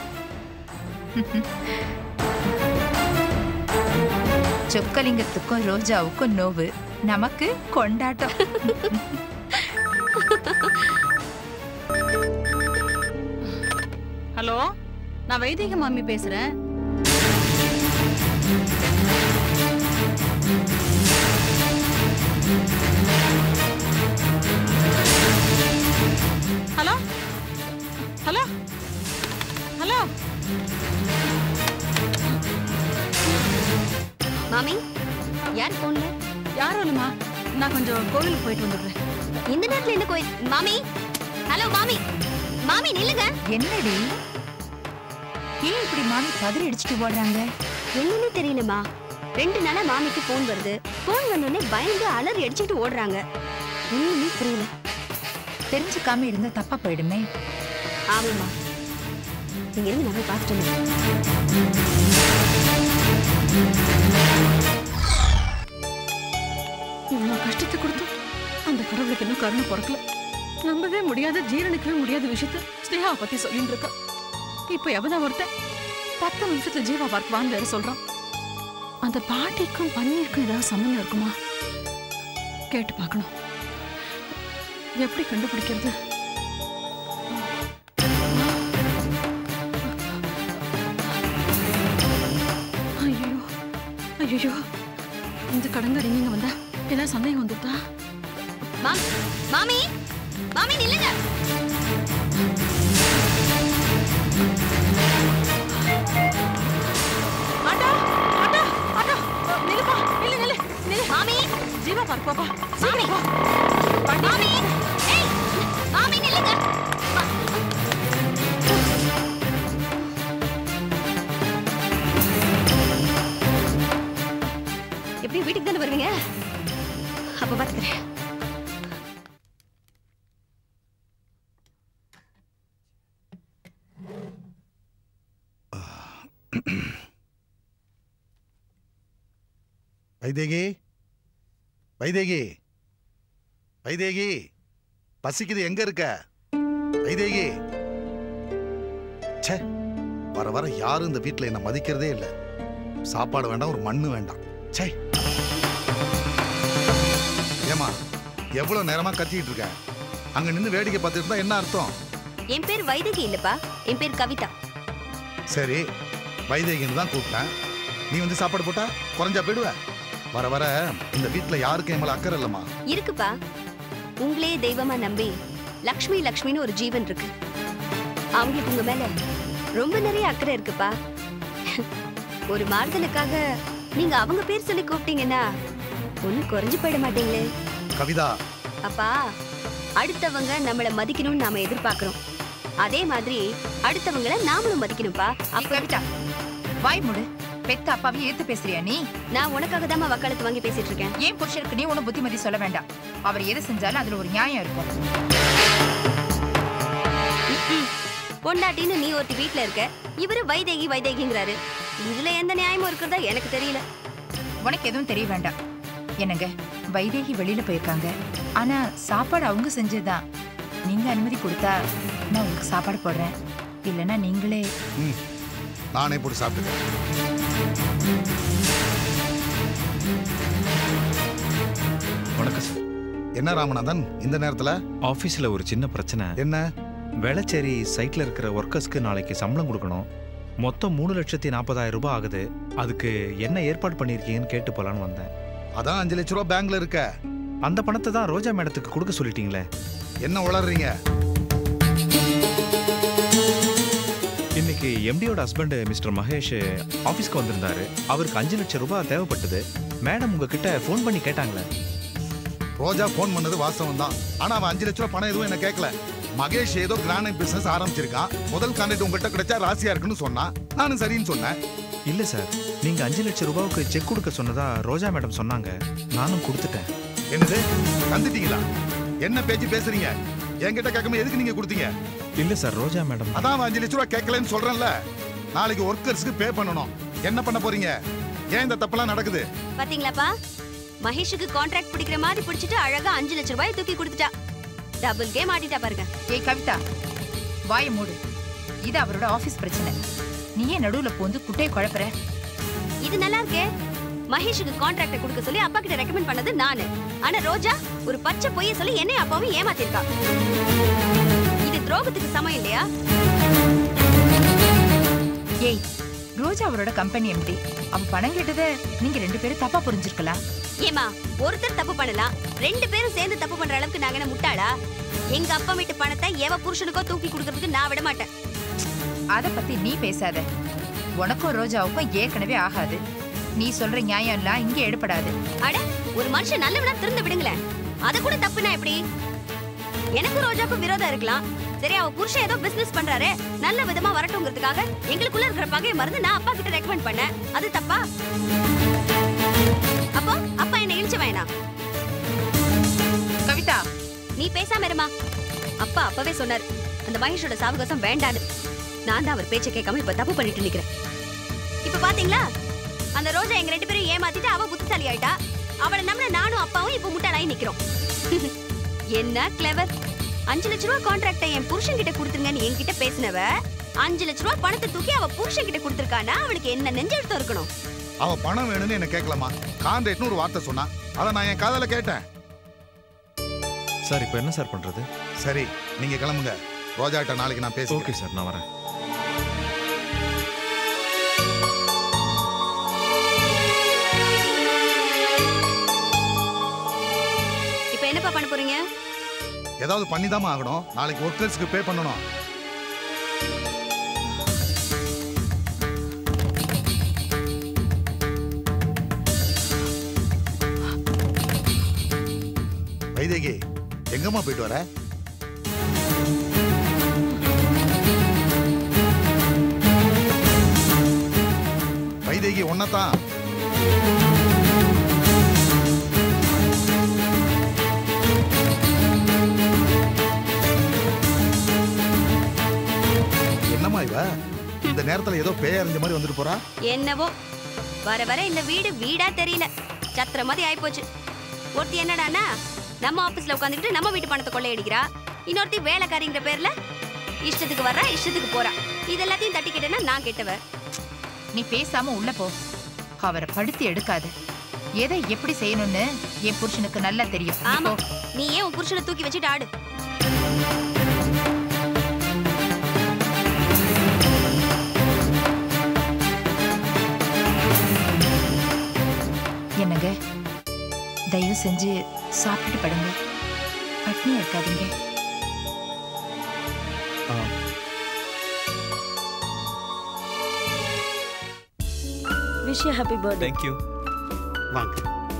சொக்கலிங்கத்துக்கும் ரோஜாவுக்கும் நோவு நமக்கு கொண்டாட்டம் ஹலோ நான் வைதிக மாமி பேசுறேன் ஹலோ ஹலோ ஹலோ மாமி யார் போன்ல யாரும் இல்லைம்மா நான் கொஞ்சம் கோவிலுக்கு போயிட்டு வந்துடுறேன் இந்த நேரத்துல என்ன கோயில் மாமி ஹலோ மாமி மாமி நில்லுங்க என்னடி ஏன் இப்படி மாமி பதறி அடிச்சுட்டு ஓடுறாங்க என்னன்னு தெரியலமா ரெண்டு நாளா மாமிக்கு போன் வருது போன் வந்தோடனே பயந்து அலறி அடிச்சுட்டு ஓடுறாங்க ஒண்ணுமே புரியல தெரிஞ்சுக்காம இருந்தா தப்பா போயிடுமே ஆமாம்மா நீங்க இருந்து நான் போய் பார்த்துட்டு வந்துடுறேன். இவ்வளோ கஷ்டத்தை கொடுத்தோம் அந்த கடவுளுக்கு இன்னும் கருணை பிறக்கல நம்பவே முடியாத ஜீரணிக்கவே முடியாத விஷயத்த ஸ்னேகாவை பத்தி சொல்லிட்டு இருக்கா இப்போ எவனா ஒருத்தன் பத்து நிமிஷத்துல ஜீவா பார்க்குவான்னு வேற சொல்றான் அந்த பாட்டிக்கும் பன்னீருக்கும் ஏதாவது சம்மந்தம் இருக்குமா கேட்டு பார்க்கணும் எப்படி கண்டுபிடிக்கிறது ஐயோ ஐயோ இந்த கடங்காரி நீங்க வந்தா ஏதாவது சந்தேகம் வந்துட்டா மாம் மாமி மாமி நில்லுங்க ஆட்டா ஆட்டா ஆட்டா நில்லுப்பா நில்லு நில்லு நில்லு மாமி ஜீவா பார்க் போப்பா சீக்கிரம் போ மாமி ஏய் மாமி நில்லுங்க எப்படி வீட்டுக்கு தானே வருவீங்க அப்ப பாத்துக்கிறேன் வைதேகி வைதேகி வைதேகி பசிக்குது எங்க இருக்க வைதேகி ச்சே வர வர யாரும் இந்த வீட்ல என்ன மதிக்கிறதே இல்ல சாப்பாடு வேண்டாம் ஒரு மண்ணு வேண்டாம் ச்சே ஏமா எவ்வளவு நேரமா கத்திட்டு இருக்க அங்க நின்னு வேடிக்கை பார்த்துட்டு இருந்தா என்ன அர்த்தம் என் பேர் வைதகி இல்லப்பா என் பேர் கவிதா சரி வைதேகின்னு தான் கூப்பிட்டேன் நீ வந்து சாப்பாடு போட்டா குறைஞ்சா போயிடுவ வர வர இந்த வீட்ல யாருக்கும் என் மேல அக்கறை இல்லம்மா இருக்குப்பா உங்களே தெய்வமா நம்பி லக்ஷ்மி லக்ஷ்மின்னு ஒரு ஜீவன் இருக்கு அவங்களுக்கு உங்க மேல ரொம்ப நிறைய அக்கறை இருக்குப்பா ஒரு மாறுதலுக்காக நீங்க அவங்க பேர் சொல்லி கூப்பிட்டீங்கன்னா ஒன்னும் குறைஞ்சு போயிட மாட்டீங்களே கவிதா அப்பா அடுத்தவங்க நம்மள மதிக்கணும்னு நாம எதிர்பார்க்கிறோம் அதே மாதிரி அடுத்தவங்கள நாமளும் மதிக்கணும்ப்பா நீ கவிதா வாய் மூடு பெத்த அப்பாவை ஏத்து பேசுறியா நீ நான் உனக்காக தான் வக்காலத்து வாங்கி பேசிட்டு இருக்கேன் ஏன் புருஷனுக்கு நீ ஒன்னும் புத்திமதி சொல்ல வேண்டாம் அவர் எது செஞ்சாலும் அதுல ஒரு நியாயம் இருக்கும் ம்ம். பொண்டாட்டின்னு நீ ஒருத்தி வீட்ல இருக்க இவரு வைதேகி வைதேகிங்கிறாரு இதுல எந்த நியாயமும் இருக்கிறதா எனக்கு தெரியல உனக்கு எதுவும் தெரிய வேண்டாம் என்னங்க வைதேகி வெளியில போயிருக்காங்க ஆனா சாப்பாடு அவங்க செஞ்சதுதான் நீங்க அனுமதி கொடுத்தா நான் உங்களுக்கு சாப்பாடு போடுறேன் இல்லைன்னா நீங்களே ம் நானே போட்டு சாப்பிட்டுக்கிறேன் வணக்கம் சார் என்ன ராமநாதன் இந்த நேரத்துல ஆஃபீஸில் ஒரு சின்ன பிரச்சனை என்ன வேளச்சேரி சைட்டில் இருக்கிற ஒர்க்கர்ஸ்க்கு நாளைக்கு சம்பளம் கொடுக்கணும் மொத்தம் மூணு லட்சத்தி நாற்பதாயிரம் ரூபாய் ஆகுது அதுக்கு என்ன ஏற்பாடு பண்ணியிருக்கீங்கன்னு கேட்டு போலான்னு வந்தேன் அதான் அஞ்சு லட்ச ரூபா பேங்க்ல இருக்க அந்த பணத்தை தான் ரோஜா மேடத்துக்கு கொடுக்க சொல்லிட்டீங்களே என்ன உளறீங்க இன்னைக்கு இன்னைக்கு எம்டியோட ஹஸ்பண்ட் மிஸ்டர் மகேஷ் ஆஃபீஸ்க்கு வந்திருந்தாரு அவருக்கு அஞ்சு லட்சம் ரூபாய் தேவைப்பட்டது மேடம் உங்ககிட்ட ஃபோன் பண்ணி கேட்டாங்களே ரோஜா ஃபோன் பண்ணது வாஸ்தவம் தான் ஆனா அவன் அஞ்சு லட்ச ரூபா பணம் எதுவும் என்ன கேட்கல மகேஷ் ஏதோ கிரானைட் பிசினஸ் ஆரம்பிச்சிருக்கான் முதல் கான்ட்ராக்ட் உங்ககிட்ட கிடைச்சா ராசியா இருக்குன்னு சொன்னான் நானும் சரின்னு சொன்னேன் இல்ல சார் நீங்க அஞ்சு லட்சம் ரூபாய்க்கு செக் கொடுக்க சொன்னதா ரோஜா மேடம் சொன்னாங்க நானும் கொடுத்துட்டேன் என்னது தந்துட்டீங்களா என்ன பேச்சு பேசுறீங்க என்கிட்ட கேட்காம எதுக்கு நீங்க கொடுத்தீங்க இல்ல சார் ரோஜா மேடம் அதான் அவன் அஞ்சு லட்ச ரூபா கேட்கலன்னு சொல்றேன்ல நாளைக்கு ஒர்க்கர்ஸ்க்கு பே பண்ணணும் என்ன பண்ண போறீங்க ஏன் இந்த தப்பெல்லாம் நடக்குது பாத்தீங்களாப்பா மகேஷுக்கு கான்ட்ராக்ட் பிடிக்கிற மாதிரி பிடிச்சிட்டு அழகா அஞ்சு லட்சம் ரூபாய் தூக்கி கொடுத்துட்டா டபுள் கேம் ஆடிட்டா பாருங்க ஏய் கவிதா வாயை மூடு இது அவரோட ஆபீஸ் பிரச்சனை நீ ஏன் நடுவுல போந்து குட்டையை குழப்புற இது நல்லா இருக்கே மகேஷுக்கு கான்ட்ராக்ட கொடுக்க சொல்லி அப்பா கிட்ட ரெக்கமெண்ட் பண்ணது நானு ஆனா ரோஜா ஒரு பச்சை பொய்ய சொல்லி என்னை அப்பாவும் ஏமாத்திருக்கா இது துரோகத்துக்கு சமம் இல்லையா ஏய் ரோஜா அவரோட கம்பெனி எம்டி அவ பணம் கேட்டதை நீங்க ரெண்டு பேரும் தப்பா புரிஞ்சிருக்கலாம் ஏமா ஒருத்தர் தப்பு பண்ணலாம் ரெண்டு பேரும் சேர்ந்து தப்பு பண்ற அளவுக்கு நாங்க என்ன முட்டாளா எங்க அப்பா வீட்டு பணத்தை எவ புருஷனுக்கோ தூக்கி கொடுக்கறதுக்கு நான் விட மாட்டேன் அத பத்தி நீ பேசாத உனக்கும் ரோஜாவுக்கும் ஏற்கனவே ஆகாது நீ சொல்ற நியாயம் எல்லாம் இங்க எடுபடாது அட ஒரு மனுஷன் நல்லவனா திருந்த விடுங்களேன் அத கூட தப்புனா எப்படி எனக்கும் ரோஜாக்கும் விரோதம் இருக்கலாம் சரி அவ புருஷன் ஏதோ பிசினஸ் பண்றாரு நல்ல விதமா வரட்டும்ங்கிறதுக்காக எங்களுக்குள்ள இருக்கிற பகையை மறந்து நான் அப்பா கிட்ட ரெக்கமெண்ட் பண்ணேன் அது தப்பா அப்போ அப்பா என்ன இழிச்ச வேணாம் கவிதா நீ பேசாம இருமா அப்பா அப்பவே சொன்னார் அந்த மகேஷோட சாவகாசம் வேண்டான்னு நான் தான் அவர் பேச்சை கேட்காம இப்ப தப்பு பண்ணிட்டு நிக்கிறேன் இப்ப பாத்தீங்களா அந்த ரோஜா எங்க ரெண்டு பேரும் ஏமாத்திட்டு அவ புத்திசாலி ஆயிட்டா அவளை நம்மள நானும் அப்பாவும் இப்ப முட்டாளாയി நிக்கிறோம் என்ன கிளவர் அஞ்சு லட்ச ரூபா கான்ட்ராக்டை என் புருஷன் கிட்ட கொடுத்துருங்கன்னு என்கிட்ட பேசினவ அஞ்சு லட்ச ரூபா பணத்தை தூக்கி அவ புருஷன் கிட்ட கொடுத்துருக்கானா அவளுக்கு என்ன நெஞ்செழுத்தம் இருக்கணும் அவ பணம் வேணும்னு என்ன கேட்கலாமா கான்ட்ராக்ட்னு ஒரு வார்த்தை சொன்னா அதை நான் என் காதல கேட்டேன் சார் இப்போ என்ன சார் பண்றது சரி நீங்க கிளம்புங்க ரோஜாட்ட நாளைக்கு நான் பேசுறேன் ஓகே சார் நான் வரேன் இப்ப என்னப்பா பண்ண போறீங்க ஏதாவது பண்ணி ஆகணும் நாளைக்கு ஒர்க்கர்ஸ்க்கு பே பண்ணணும் வைதேகி எங்கம்மா போயிட்டு வர வைதேகி ஒன்னதான் என்னம்மா இவ இந்த நேரத்துல ஏதோ பேய் அறிஞ்ச மாதிரி வந்துட்டு போறா என்னவோ வர வர இந்த வீடு வீடா தெரியல சத்திர மாதிரி ஆயிப்போச்சு ஒருத்தி என்னடான்னா நம்ம ஆபீஸ்ல உட்காந்துக்கிட்டு நம்ம வீட்டு பணத்தை கொள்ளையடிக்கிறா இன்னொருத்தி வேலைக்காரிங்கிற பேர்ல இஷ்டத்துக்கு வர்றா இஷ்டத்துக்கு போறா இது எல்லாத்தையும் தட்டிக்கிட்டேன்னா நான் கெட்டவ நீ பேசாம உள்ள போ அவரை படுத்தி எடுக்காத எதை எப்படி செய்யணும்னு என் புருஷனுக்கு நல்லா தெரியும் நீ ஆமா போ. நீ ஏன் உன் புருஷனை தூக்கி வச்சுட்டு ஆடு என்னங்க தயவு செஞ்சு சாப்பிட்டுட்டு படுங்க பட்னியா இருக்காதீங்க விஷ் ஹாப்பி பர்த்டே தேங்க்யூ வாங்க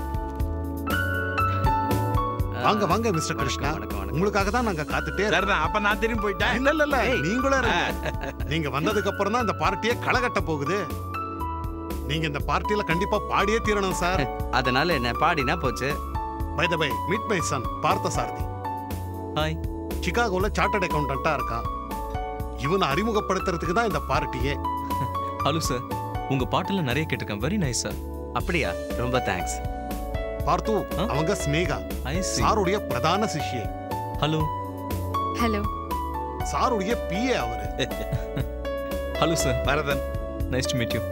வாங்க வாங்க மிஸ்டர் கிருஷ்ணா உங்களுக்காக தான் நாங்க காத்துட்டே சரிதான் அப்ப நான் திரும்பி போயிட்டேன் இல்ல இல்ல இல்ல நீங்களும் இருங்க நீங்க வந்ததுக்கு அப்புறம் தான் இந்த பார்ட்டியே களகட்ட போகுது நீங்க இந்த பார்ட்டியில கண்டிப்பா பாடியே தீரணும் சார் அதனால என்ன பாடினா போச்சு by the by meet my son Partha Sarathi hi சிகாகோல chartered அக்கௌண்டண்டா இருக்கான் இவனை அறிமுகப்படுத்துறதுக்கு தான் இந்த பார்ட்டியே ஹலோ சார் உங்க பாட்டெல்லாம் நிறைய கேட்டிருக்கேன் வெரி நைஸ் சார் அப்படியா ரொம்ப தேங்க்ஸ் பார்த்து அவங்க ஸ்னேகா ஐ see. சாருடைய பிரதான சிஷ்யை ஹலோ ஹலோ சாருடைய பிஏ அவரு hello sir Bharathan nice to meet you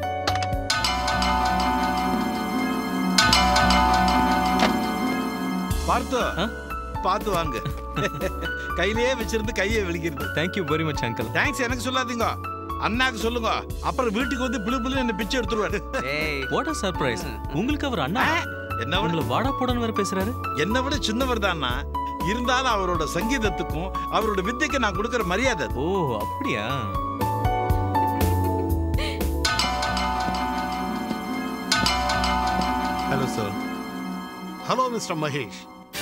பார்த்து பார்த்து வாங்க கையிலேயே வச்சிருந்து கையை வெளிக்கிறது thank you very much uncle thanks எனக்கு சொல்லாதீங்க அண்ணாக்கு சொல்லுங்க அப்புறம் வீட்டுக்கு வந்து பிளு பிளு என்ன பிச்சை எடுத்துருவாரு வாட் அ சர்ப்ரைஸ் உங்களுக்கு அவர் அண்ணா என்ன உங்களை வாடா போடான்னு வேற பேசுறாரு என்னை விட சின்னவர் தானா இருந்தாலும் அவரோட சங்கீதத்துக்கும் அவரோட வித்தைக்கு நான் கொடுக்கிற மரியாதை ஓ அப்படியா hello sir hello mister Mahesh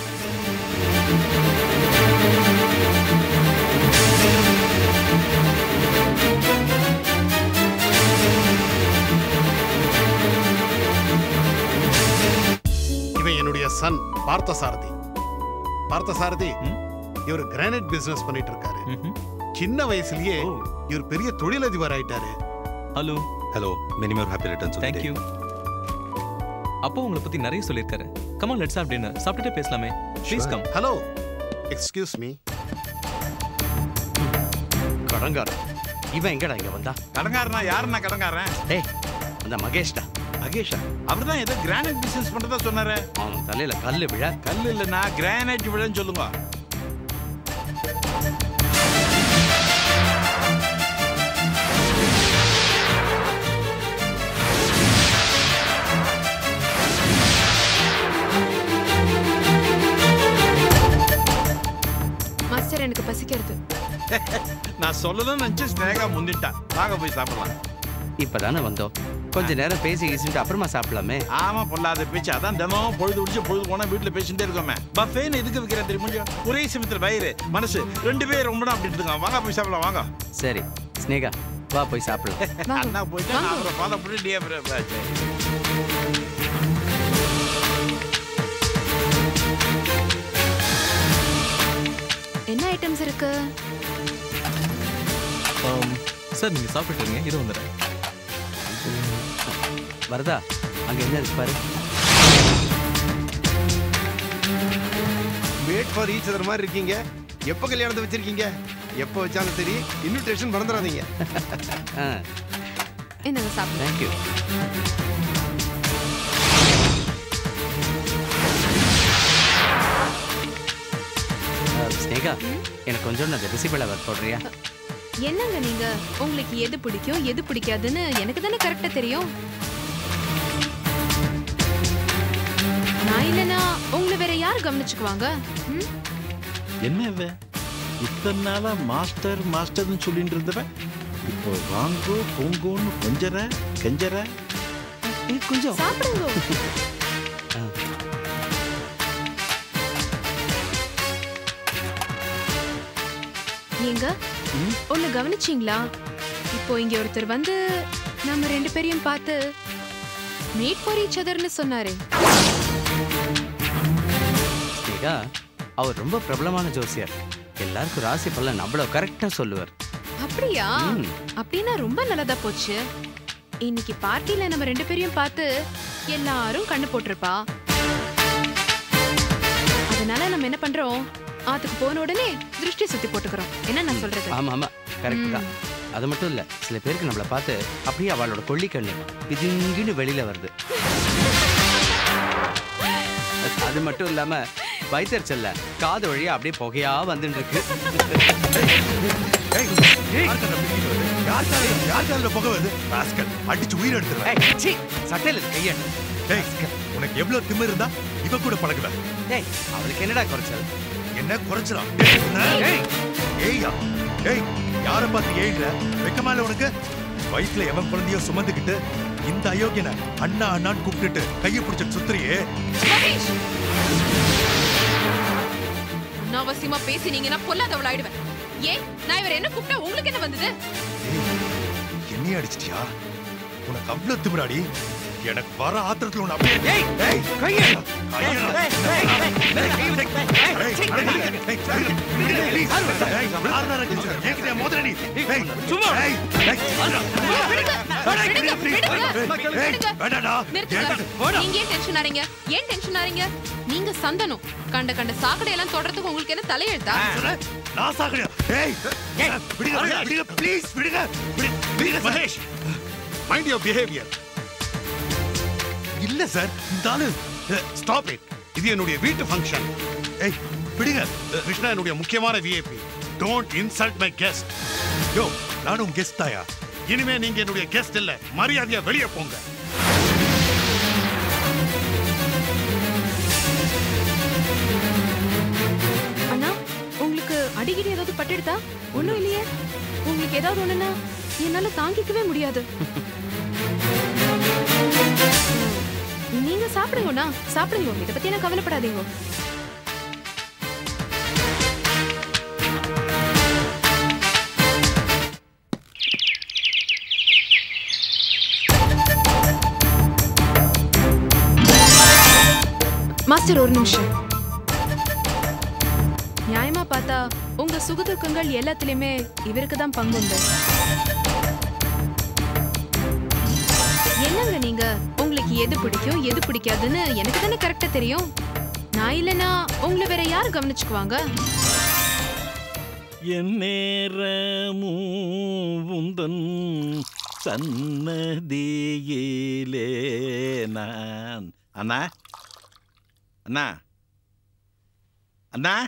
இவன் என்னுடைய சன் பார்த்தசாரதி பார்த்தசாரதி இவர் கிரானைட் பிசினஸ் பண்ணிட்டு இருக்காரு சின்ன வயசுலயே இவர் பெரிய தொழிலதிபர் ஆயிட்டாரு hello hello many more happy returns thank you அப்போ உங்களை பத்தி நிறைய சொல்லியிருக்காரு கமா லெட்ஸ் ஹேவ் டின்னர் சாப்பிட்டுட்டே பேசலாமே please come hello excuse me கடங்காரன் இவன் எங்கடா இங்க வந்தா கடங்காரனா யாருன்னா கடங்காரன் டேய் அந்த மகேஷ்டா மகேஷா அவர் தான் ஏதோ கிரானைட் பிசினஸ் பண்றதா சொன்னாரு அவன் தலையில கல்லு விழ கல் இல்லைன்னா கிரானைட் விழன்னு சொல்லுங்க மாஸ்டர் எனக்கு பசிக்கிறது நான் சொல்லணும்னு நினைச்சு ஸ்னேகா முந்திட்டான் வாங்க போய் சாப்பிடலாம் இப்பதானே வந்தோம் கொஞ்ச நேரம் பேசி கீசிட்டு அப்புறமா சாப்பிடலாமே ஆமா பொல்லாத பேச்சு அதான் தினம் பொழுது முடிச்சு பொழுது போனா வீட்டுல பேசிட்டே இருக்கோமே பஃபேன்னு எதுக்கு வைக்கிறேன் தெரியுமா ஒரே சமயத்துல வயிறு மனசு ரெண்டு பேர் ரொம்ப அப்படின்னு இருக்காங்க வாங்க போய் சாப்பிடலாம் வாங்க சரி ஸ்னேகா வா போய் சாப்பிடலாம் அண்ணா போயிட்டு நான் அப்புறம் ஃபாலோ பண்ணி டே அப்புறம் சரி. என்ன ஐட்டம்ஸ் இருக்கு சார் நீங்க சாப்பிட்டு இருங்க இது வந்துடுறேன் வரதா அங்க என்ன இருக்கு பாரு மேட் ஃபார் ஈச் அதர் மாதிரி இருக்கீங்க எப்போ கல்யாணத்தை வச்சிருக்கீங்க எப்போ வச்சாலும் சரி இன்விடேஷன் மறந்துடாதீங்க என்னங்க சாப்பிடுங்க தேங்க்யூ ஸ்னேகா எனக்கு கொஞ்சம் அந்த ரெசிபிளை ஒர்க் போடுறியா என்னங்க நீங்க உங்களுக்கு எது பிடிக்கும் எது பிடிக்காதுன்னு எனக்கு தானே கரெக்டா தெரியும் நான் இல்லைன்னா உங்களை வேற யார் கவனிச்சுக்குவாங்க ம்? என்ன இவன் இத்தனை நாளா மாஸ்டர் மாஸ்டர்னு சொல்லிட்டு இருந்தவன் இப்போ வாங்கோ போங்கோன்னு கொஞ்சற கெஞ்சற கொஞ்சம் சாப்பிடுங்க ஏங்க ஒண்ணு கவனிச்சீங்களா இப்போ இங்க ஒருத்தர் வந்து நம்ம ரெண்டு பேரையும் பார்த்து மீட் ஃபார் ஈச் அதர்னு சொன்னாரே ஸ்னேகா அவர் ரொம்ப பிரபலமான ஜோசியர் எல்லாருக்கும் ராசி பலன் அவ்வளவு கரெக்டா சொல்லுவார் அப்படியா ம். அப்படின்னா ரொம்ப நல்லதா போச்சு இன்னைக்கு பார்ட்டில நம்ம ரெண்டு பேரையும் பார்த்து எல்லாரும் கண்ணு போட்டிருப்பா அதனால நம்ம என்ன பண்றோம் ஆத்துக்கு போன உடனே திருஷ்டி சுத்தி போட்டுக்கிறோம் என்ன நான் சொல்றது ஆமா ஆமா கரெக்ட் தான் அது மட்டும் இல்ல சில பேருக்கு நம்மள பார்த்து அப்படியே அவளோட கொள்ளிக்கண்ணு பிதுங்கின்னு வெளியில வருது அது மட்டும் இல்லாம வயிற்றுச்சல்ல காது வழியா அப்படியே புகையா வந்துட்டு இருக்கு யாருக்கால புகை வருது ராஸ்கல் அடிச்சு உயிர் எடுத்துருவேன் சட்டையில கைய டேய் உனக்கு எவ்வளவு திமிரு இருந்தா இவ கூட பழகுவேன் டேய் அவளுக்கு என்னடா குறைச்சல் என்ன குறைச்சலாம் ஏய்யா ஏய் யார பார்த்து ஏய்ற வெக்கமால உனக்கு வயிற்றுல எவன் குழந்தையோ சுமந்துக்கிட்டு இந்த அயோக்கியனை அண்ணா அண்ணான்னு கூப்பிட்டுட்டு கையை பிடிச்சிட்டு சுத்துறியே மகேஷ் அனாவசியமா பேசினீங்கன்னா பொல்லாதவள் ஆயிடுவேன் ஏன் நான் இவர் என்ன கூப்பிட்டா உங்களுக்கு என்ன வந்தது என்னைய அடிச்சிட்டியா உனக்கு அவ்வளவு திமிராடி எனக்கு வர ஆத்திரத்துல உன்னை அப்படியே ஏய் ஏய் கையை நீங்க ஏன் டென்ஷன் ஆறீங்க ஏன் டென்ஷன் ஆறீங்க நீங்க சந்தனம் கண்ட கண்ட சாக்கடை எல்லாம் தொடறதுக்கு உங்களுக்கு என்ன தலையெழுத்தா நான் சாகடியா ஏய் விடுங்க விடுங்க, விடுங்க ப்ளீஸ் விடுங்க விடு- விடுங்க மகேஷ் மைண்ட் யுவர் பிஹேவியர் இல்ல சார் இந்த ஆளு ஸ்டாப் இட் இது என்னுடைய வீட்டு ஃபங்க்ஷன் ஏய் விடுங்க கிருஷ்ணா என்னுடைய முக்கியமான VIP don't insult my guest yo நானும் கெஸ்ட் தாயா இனிமே நீங்க என்னுடைய கெஸ்ட் இல்ல மரியாதையா வெளியே போங்க அண்ணா உங்களுக்கு அடிக்கடி ஏதாவது பட்டுடுதா ஒண்ணும் இல்லையே உங்களுக்கு ஏதாவது ஒண்ணுன்னா என்னால தாங்கிக்கவே முடியாது நீங்க நீங்க சாப்பிடுங்கண்ணா சாப்பிடுங்க இதை பத்தி என்ன கவலைப்படாதீங்க மாஸ்டர் ஒரு நிமிஷம் நியாயமா பார்த்தா உங்க சுகதுக்கங்கள் எல்லாத்துலயுமே இவருக்கு தான் பங்குண்டு என்னங்க நீங்க உங்களுக்கு எது பிடிக்கும் எது பிடிக்காதுன்னு எனக்கு தானே கரெக்டா தெரியும் நான் இல்லனா உங்களை வேற யார் கவனிச்சுக்குவாங்க என் நேரமும் உந்தன் சன்னதியிலே நான் அண்ணா அண்ணா அண்ணா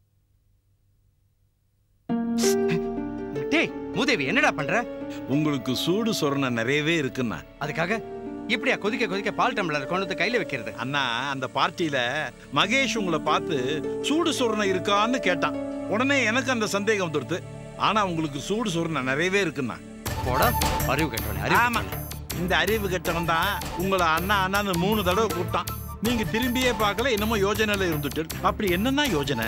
டேய் மூதேவி என்னடா பண்ற உங்களுக்கு சூடு சொரணை நிறையவே இருக்குண்ணா அதுக்காக இப்படியா கொதிக்க கொதிக்க பால் டம்ளர் கொண்டு வந்து கையில வைக்கிறது அண்ணா அந்த பார்ட்டியில மகேஷ் உங்களை பார்த்து சூடு சொரணை இருக்கான்னு கேட்டான் உடனே எனக்கு அந்த சந்தேகம் வந்துடுது ஆனா உங்களுக்கு சூடு சொரணை நிறையவே இருக்குண்ணா போடா அறிவு கட்டவனே ஆமா இந்த அறிவு கெட்டவன் தான் உங்களை அண்ணா அண்ணான்னு மூணு தடவை கூப்பிட்டான் நீங்க திரும்பியே பார்க்கல என்னமோ யோஜனையில இருந்துட்டு அப்படி என்னன்னா யோஜனை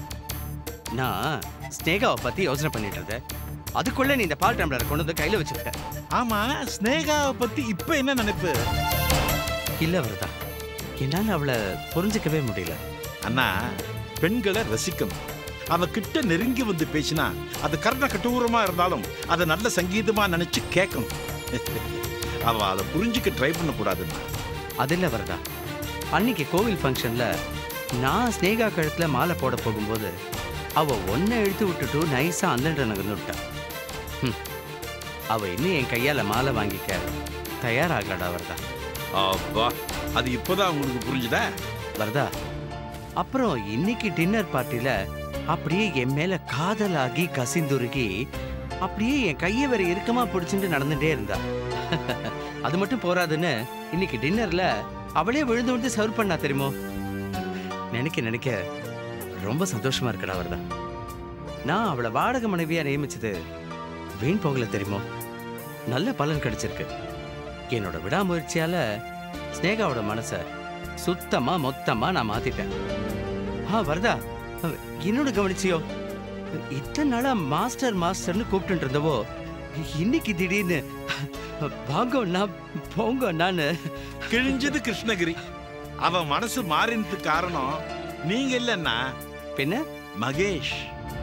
நான் ஸ்னேகாவை பத்தி யோசனை பண்ணிட்டு இருந்தேன் அதுக்குள்ள நீ இந்த பால் டம்ளரை கொண்டு வந்து கையில வச்சுக்கிட்ட ஆமா ஸ்னேகாவை பத்தி இப்ப என்ன நினைப்பு இல்ல வரதா என்னால அவளை புரிஞ்சுக்கவே முடியல அண்ணா பெண்களை ரசிக்கணும் அவ கிட்ட நெருங்கி வந்து பேசினா அது கர்ண கட்டூரமா இருந்தாலும் அதை நல்ல சங்கீதமா நினைச்சு கேட்கணும் அவ அதை புரிஞ்சுக்க ட்ரை பண்ண கூடாதுன்னா அது இல்ல வரதா அன்னைக்கு கோவில் ஃபங்க்ஷன்ல நான் ஸ்னேகா கழுத்துல மாலை போட போகும்போது அவ ஒன்ன இழுத்து விட்டுட்டு நைஸா அந்தண்ட நகர்ந்து விட்டா ஹம். அவ இன்னும் என் கையால மாலை வாங்கிக்க தயாராகலடா வரதா அப்பா அது இப்போதான் உங்களுக்கு புரிஞ்சுதா வரதா அப்புறம் இன்னைக்கு டின்னர் பார்ட்டில அப்படியே என் மேல காதலாகி கசிந்துருகி அப்படியே என் கையை வேற இறுக்கமா பிடிச்சிட்டு நடந்துட்டே இருந்தா அது மட்டும் போறாதுன்னு இன்னைக்கு டின்னர்ல அவளே விழுந்து விழுந்து சர்வ் பண்ணா தெரியுமோ நினைக்க நினைக்க ரொம்ப சந்தோஷமா இருக்கடா வரதா நான் அவளை வாடகை மனைவியா நியமிச்சது வீண் போகல தெரியுமோ நல்ல பலன் கிடைச்சிருக்கு என்னோட விடாமுயற்சியால ஸ்னேகாவோட மனச சுத்தமா மொத்தமா நான் மாத்திட்டேன் ஆ வரதா என்னோட கவனிச்சியோ இத்தனை நாளா மாஸ்டர் மாஸ்டர்னு கூப்பிட்டு இருந்தவோ இன்னைக்கு திடீர்னு வாங்க நான் போங்க நானு கிழிஞ்சது கிருஷ்ணகிரி அவ மனசு மாறினதுக்கு காரணம் நீங்க இல்லன்னா பின்ன மகேஷ்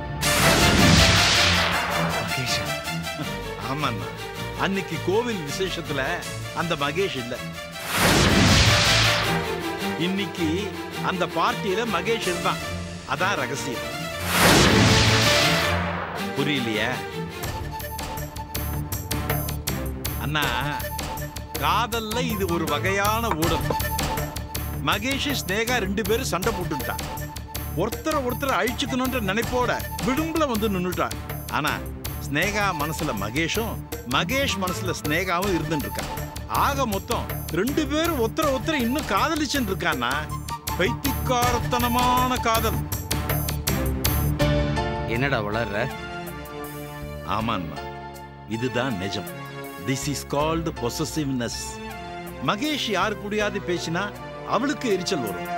மகேஷ் ஆமாண்ணா அன்னைக்கு கோவில் விசேஷத்துல அந்த மகேஷ் இல்ல இன்னைக்கு அந்த பார்ட்டியில மகேஷ் இருந்தான் அதான் ரகசியம் புரியலையா அண்ணா காதல்ல இது ஒரு வகையான ஊடல் மகேஷ் ஸ்னேகா ரெண்டு பேரும் சண்டை போட்டுட்டான் ஒருத்தரை ஒருத்தர் அழிச்சுக்கணுன்ற நினைப்போட விடும்புல வந்து நின்னுட்டா ஆனா ஸ்னேகா மனசுல மகேஷும் மகேஷ் மனசுல ஸ்னேகாவும் இருந்துட்டு இருக்கான் ஆக மொத்தம் ரெண்டு பேரும் ஒருத்தர ஒருத்தர இன்னும் காதலிச்சுட்டு இருக்கான்னா பைத்தியக்காரத்தனமான காதல் என்னடா வளர்ற ஆமாண்ணா இதுதான் நிஜம் this is called possessiveness Mahesh யார் கூடயாவது பேசினா அவளுக்கு எரிச்சல் வரும்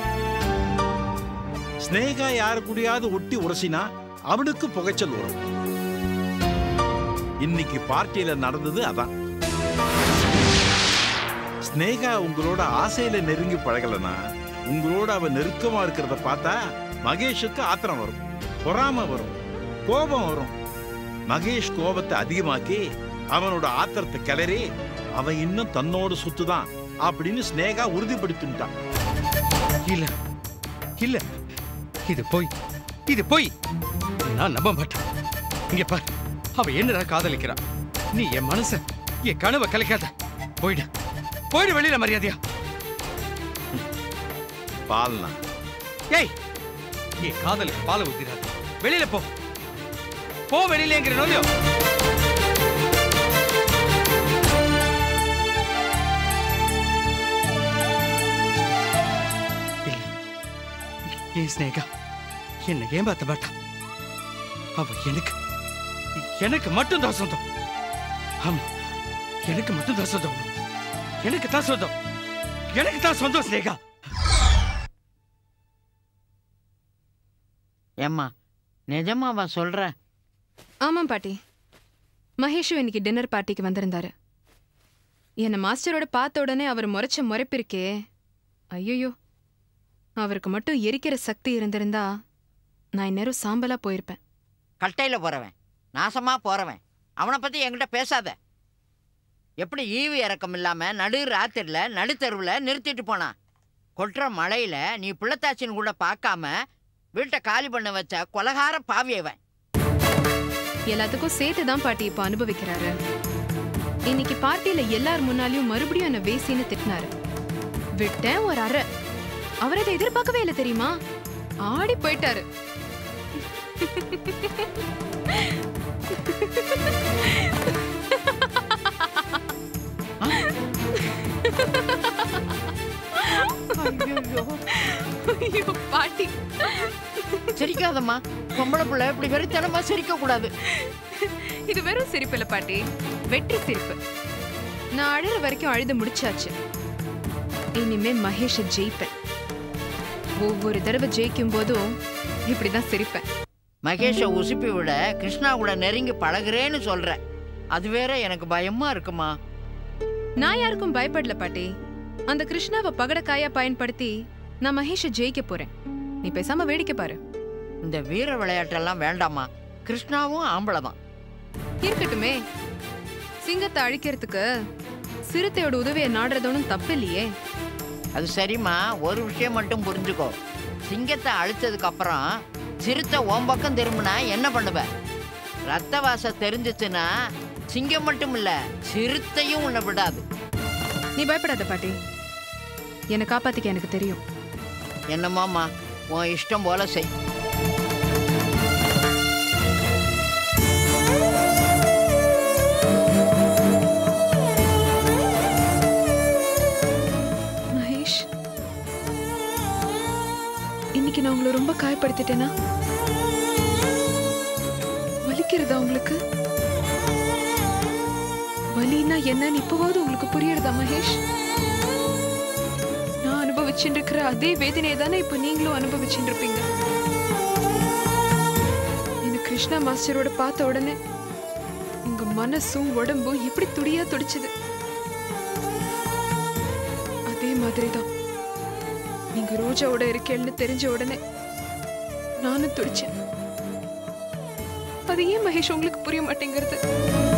ஸ்னேகா யார் கூடயாவது ஒட்டி உரசினா அவனுக்கு புகைச்சல் வரும் இன்னைக்கு பார்ட்டியில நடந்தது அதான் ஸ்னேகா உங்களோட ஆசையில நெருங்கி பழகலனா உங்களோட அவ நெருக்கமா இருக்கிறத பார்த்தா மகேஷுக்கு ஆத்திரம் வரும் பொறாம வரும் கோபம் வரும் மகேஷ் கோபத்தை அதிகமாக்கி அவனோட ஆத்திரத்தை கிளறி அவன் இன்னும் தன்னோட சுத்துதான் அப்படின்னு ஸ்னேகா உறுதிப்படுத்திட்டான் இல்ல இல்ல இது போய் இது போய் நான் நம்ப மாட்டேன் இங்க பார் அவ என்னடா காதலிக்கிறா நீ என் மனச என் கனவை கலைக்காத போயிடு போயிடு வெளியில மரியாதையா பால்னா ஏய் என் காதலுக்கு பாலை ஊத்திராது வெளியில போ போ வெளியிலங்கிற நோலியோ ஏன் ஸ்னேகா என்னை ஏமாத்த மாட்டான் அவ எனக்கு எனக்கு மட்டும் தான் சொந்தம் ஆமா எனக்கு மட்டும் தான் சொந்தம் எனக்கு தான் சொந்தம் எனக்கு தான் சொந்தம் ஸ்னேகா ஏம்மா நிஜமாவா சொல்ற ஆமாம் பாட்டி மகேஷும் இன்னைக்கு டின்னர் பார்ட்டிக்கு வந்திருந்தாரு என்னை மாஸ்டரோட பார்த்த உடனே அவர் முறைச்ச முறைப்பிருக்கே ஐயோ அவருக்கு மட்டும் எரிக்கிற சக்தி இருந்திருந்தா நான் இந்நேரம் சாம்பலா போயிருப்பேன் கட்டையில போறவன் நாசமா போறவன் அவனை பத்தி என்கிட்ட பேசாத எப்படி ஈவு இறக்கம் இல்லாம நடு ராத்திரில நடுத்தருவுல நிறுத்திட்டு போனான் கொட்டுற மழையில நீ பிள்ளைத்தாச்சின்னு கூட பார்க்காம வீட்டை காலி பண்ண வச்ச கொலகார பாவியவன் எல்லாத்துக்கும் சேர்த்து தான் பாட்டி இப்போ அனுபவிக்கிறாரு இன்னைக்கு பார்ட்டியில எல்லார் முன்னாலையும் மறுபடியும் என்ன வேசின்னு திட்டினாரு விட்டேன் ஒரு அரை அவர் அதை எதிர்பார்க்கவே இல்லை தெரியுமா ஆடி போயிட்டாரு ஐயோ பாட்டி சிரிக்காதம்மா பொம்பளை பிள்ளை இப்படி வெறித்தனமா சிரிக்க கூடாது இது வெறும் சிரிப்பு இல்ல பாட்டி வெற்றி சிரிப்பு நான் அழுற வரைக்கும் அழுது முடிச்சாச்சு இனிமே மகேஷ ஜெயிப்பேன் ஒவ்வொரு தடவை ஜெயிக்கும் போதும் இப்படிதான் சிரிப்பேன் மகேஷை உசுப்பி விட கிருஷ்ணா கூட நெருங்கி பழகுறேன்னு சொல்ற அது வேற எனக்கு பயமா இருக்குமா நான் யாருக்கும் பயப்படல பாட்டி அந்த கிருஷ்ணாவை பகடக்காயா பயன்படுத்தி நான் மகேஷ ஜெயிக்க போறேன் நீ பேசாம வேடிக்கை பாரு இந்த வீர விளையாட்டெல்லாம் வேண்டாமா கிருஷ்ணாவும் ஆம்பளை தான் இருக்கட்டுமே சிங்கத்தை அழிக்கிறதுக்கு சிறுத்தையோட உதவியை நாடுறதோனும் தப்பு இல்லையே அது சரிம்மா ஒரு விஷயம் மட்டும் புரிஞ்சுக்கோ சிங்கத்தை அழிச்சதுக்கு அப்புறம் சிறுத்தை ஓம் பக்கம் திரும்பினா என்ன பண்ணுவ ரத்த வாசம் தெரிஞ்சிச்சுன்னா சிங்கம் மட்டும் இல்ல சிறுத்தையும் உன்னை விடாது நீ பயப்படாத பாட்டி என்னை காப்பாத்திக்க எனக்கு தெரியும் என்னமாம்மா உன் இஷ்டம் போல செய் மகேஷ் இன்னைக்கு நான் உங்களை ரொம்ப காயப்படுத்திட்டேனா வலிக்கிறதா உங்களுக்கு வலின்னா என்னன்னு இப்பவாவது உங்களுக்கு புரியுறதா மகேஷ் நான் அனுபவிச்சுட்டு இருக்கிற அதே வேதனையை தானே இப்ப நீங்களும் அனுபவிச்சுட்டு இருப்பீங்க எனக்கு கிருஷ்ணா மாஸ்டரோட பார்த்த உடனே உங்க மனசும் உடம்பும் எப்படி துடியா துடிச்சது அதே மாதிரிதான் நீங்க ரோஜாவோட இருக்கேன்னு தெரிஞ்ச உடனே நானும் துடிச்சேன் அது ஏன் மகேஷ் உங்களுக்கு புரிய மாட்டேங்கிறது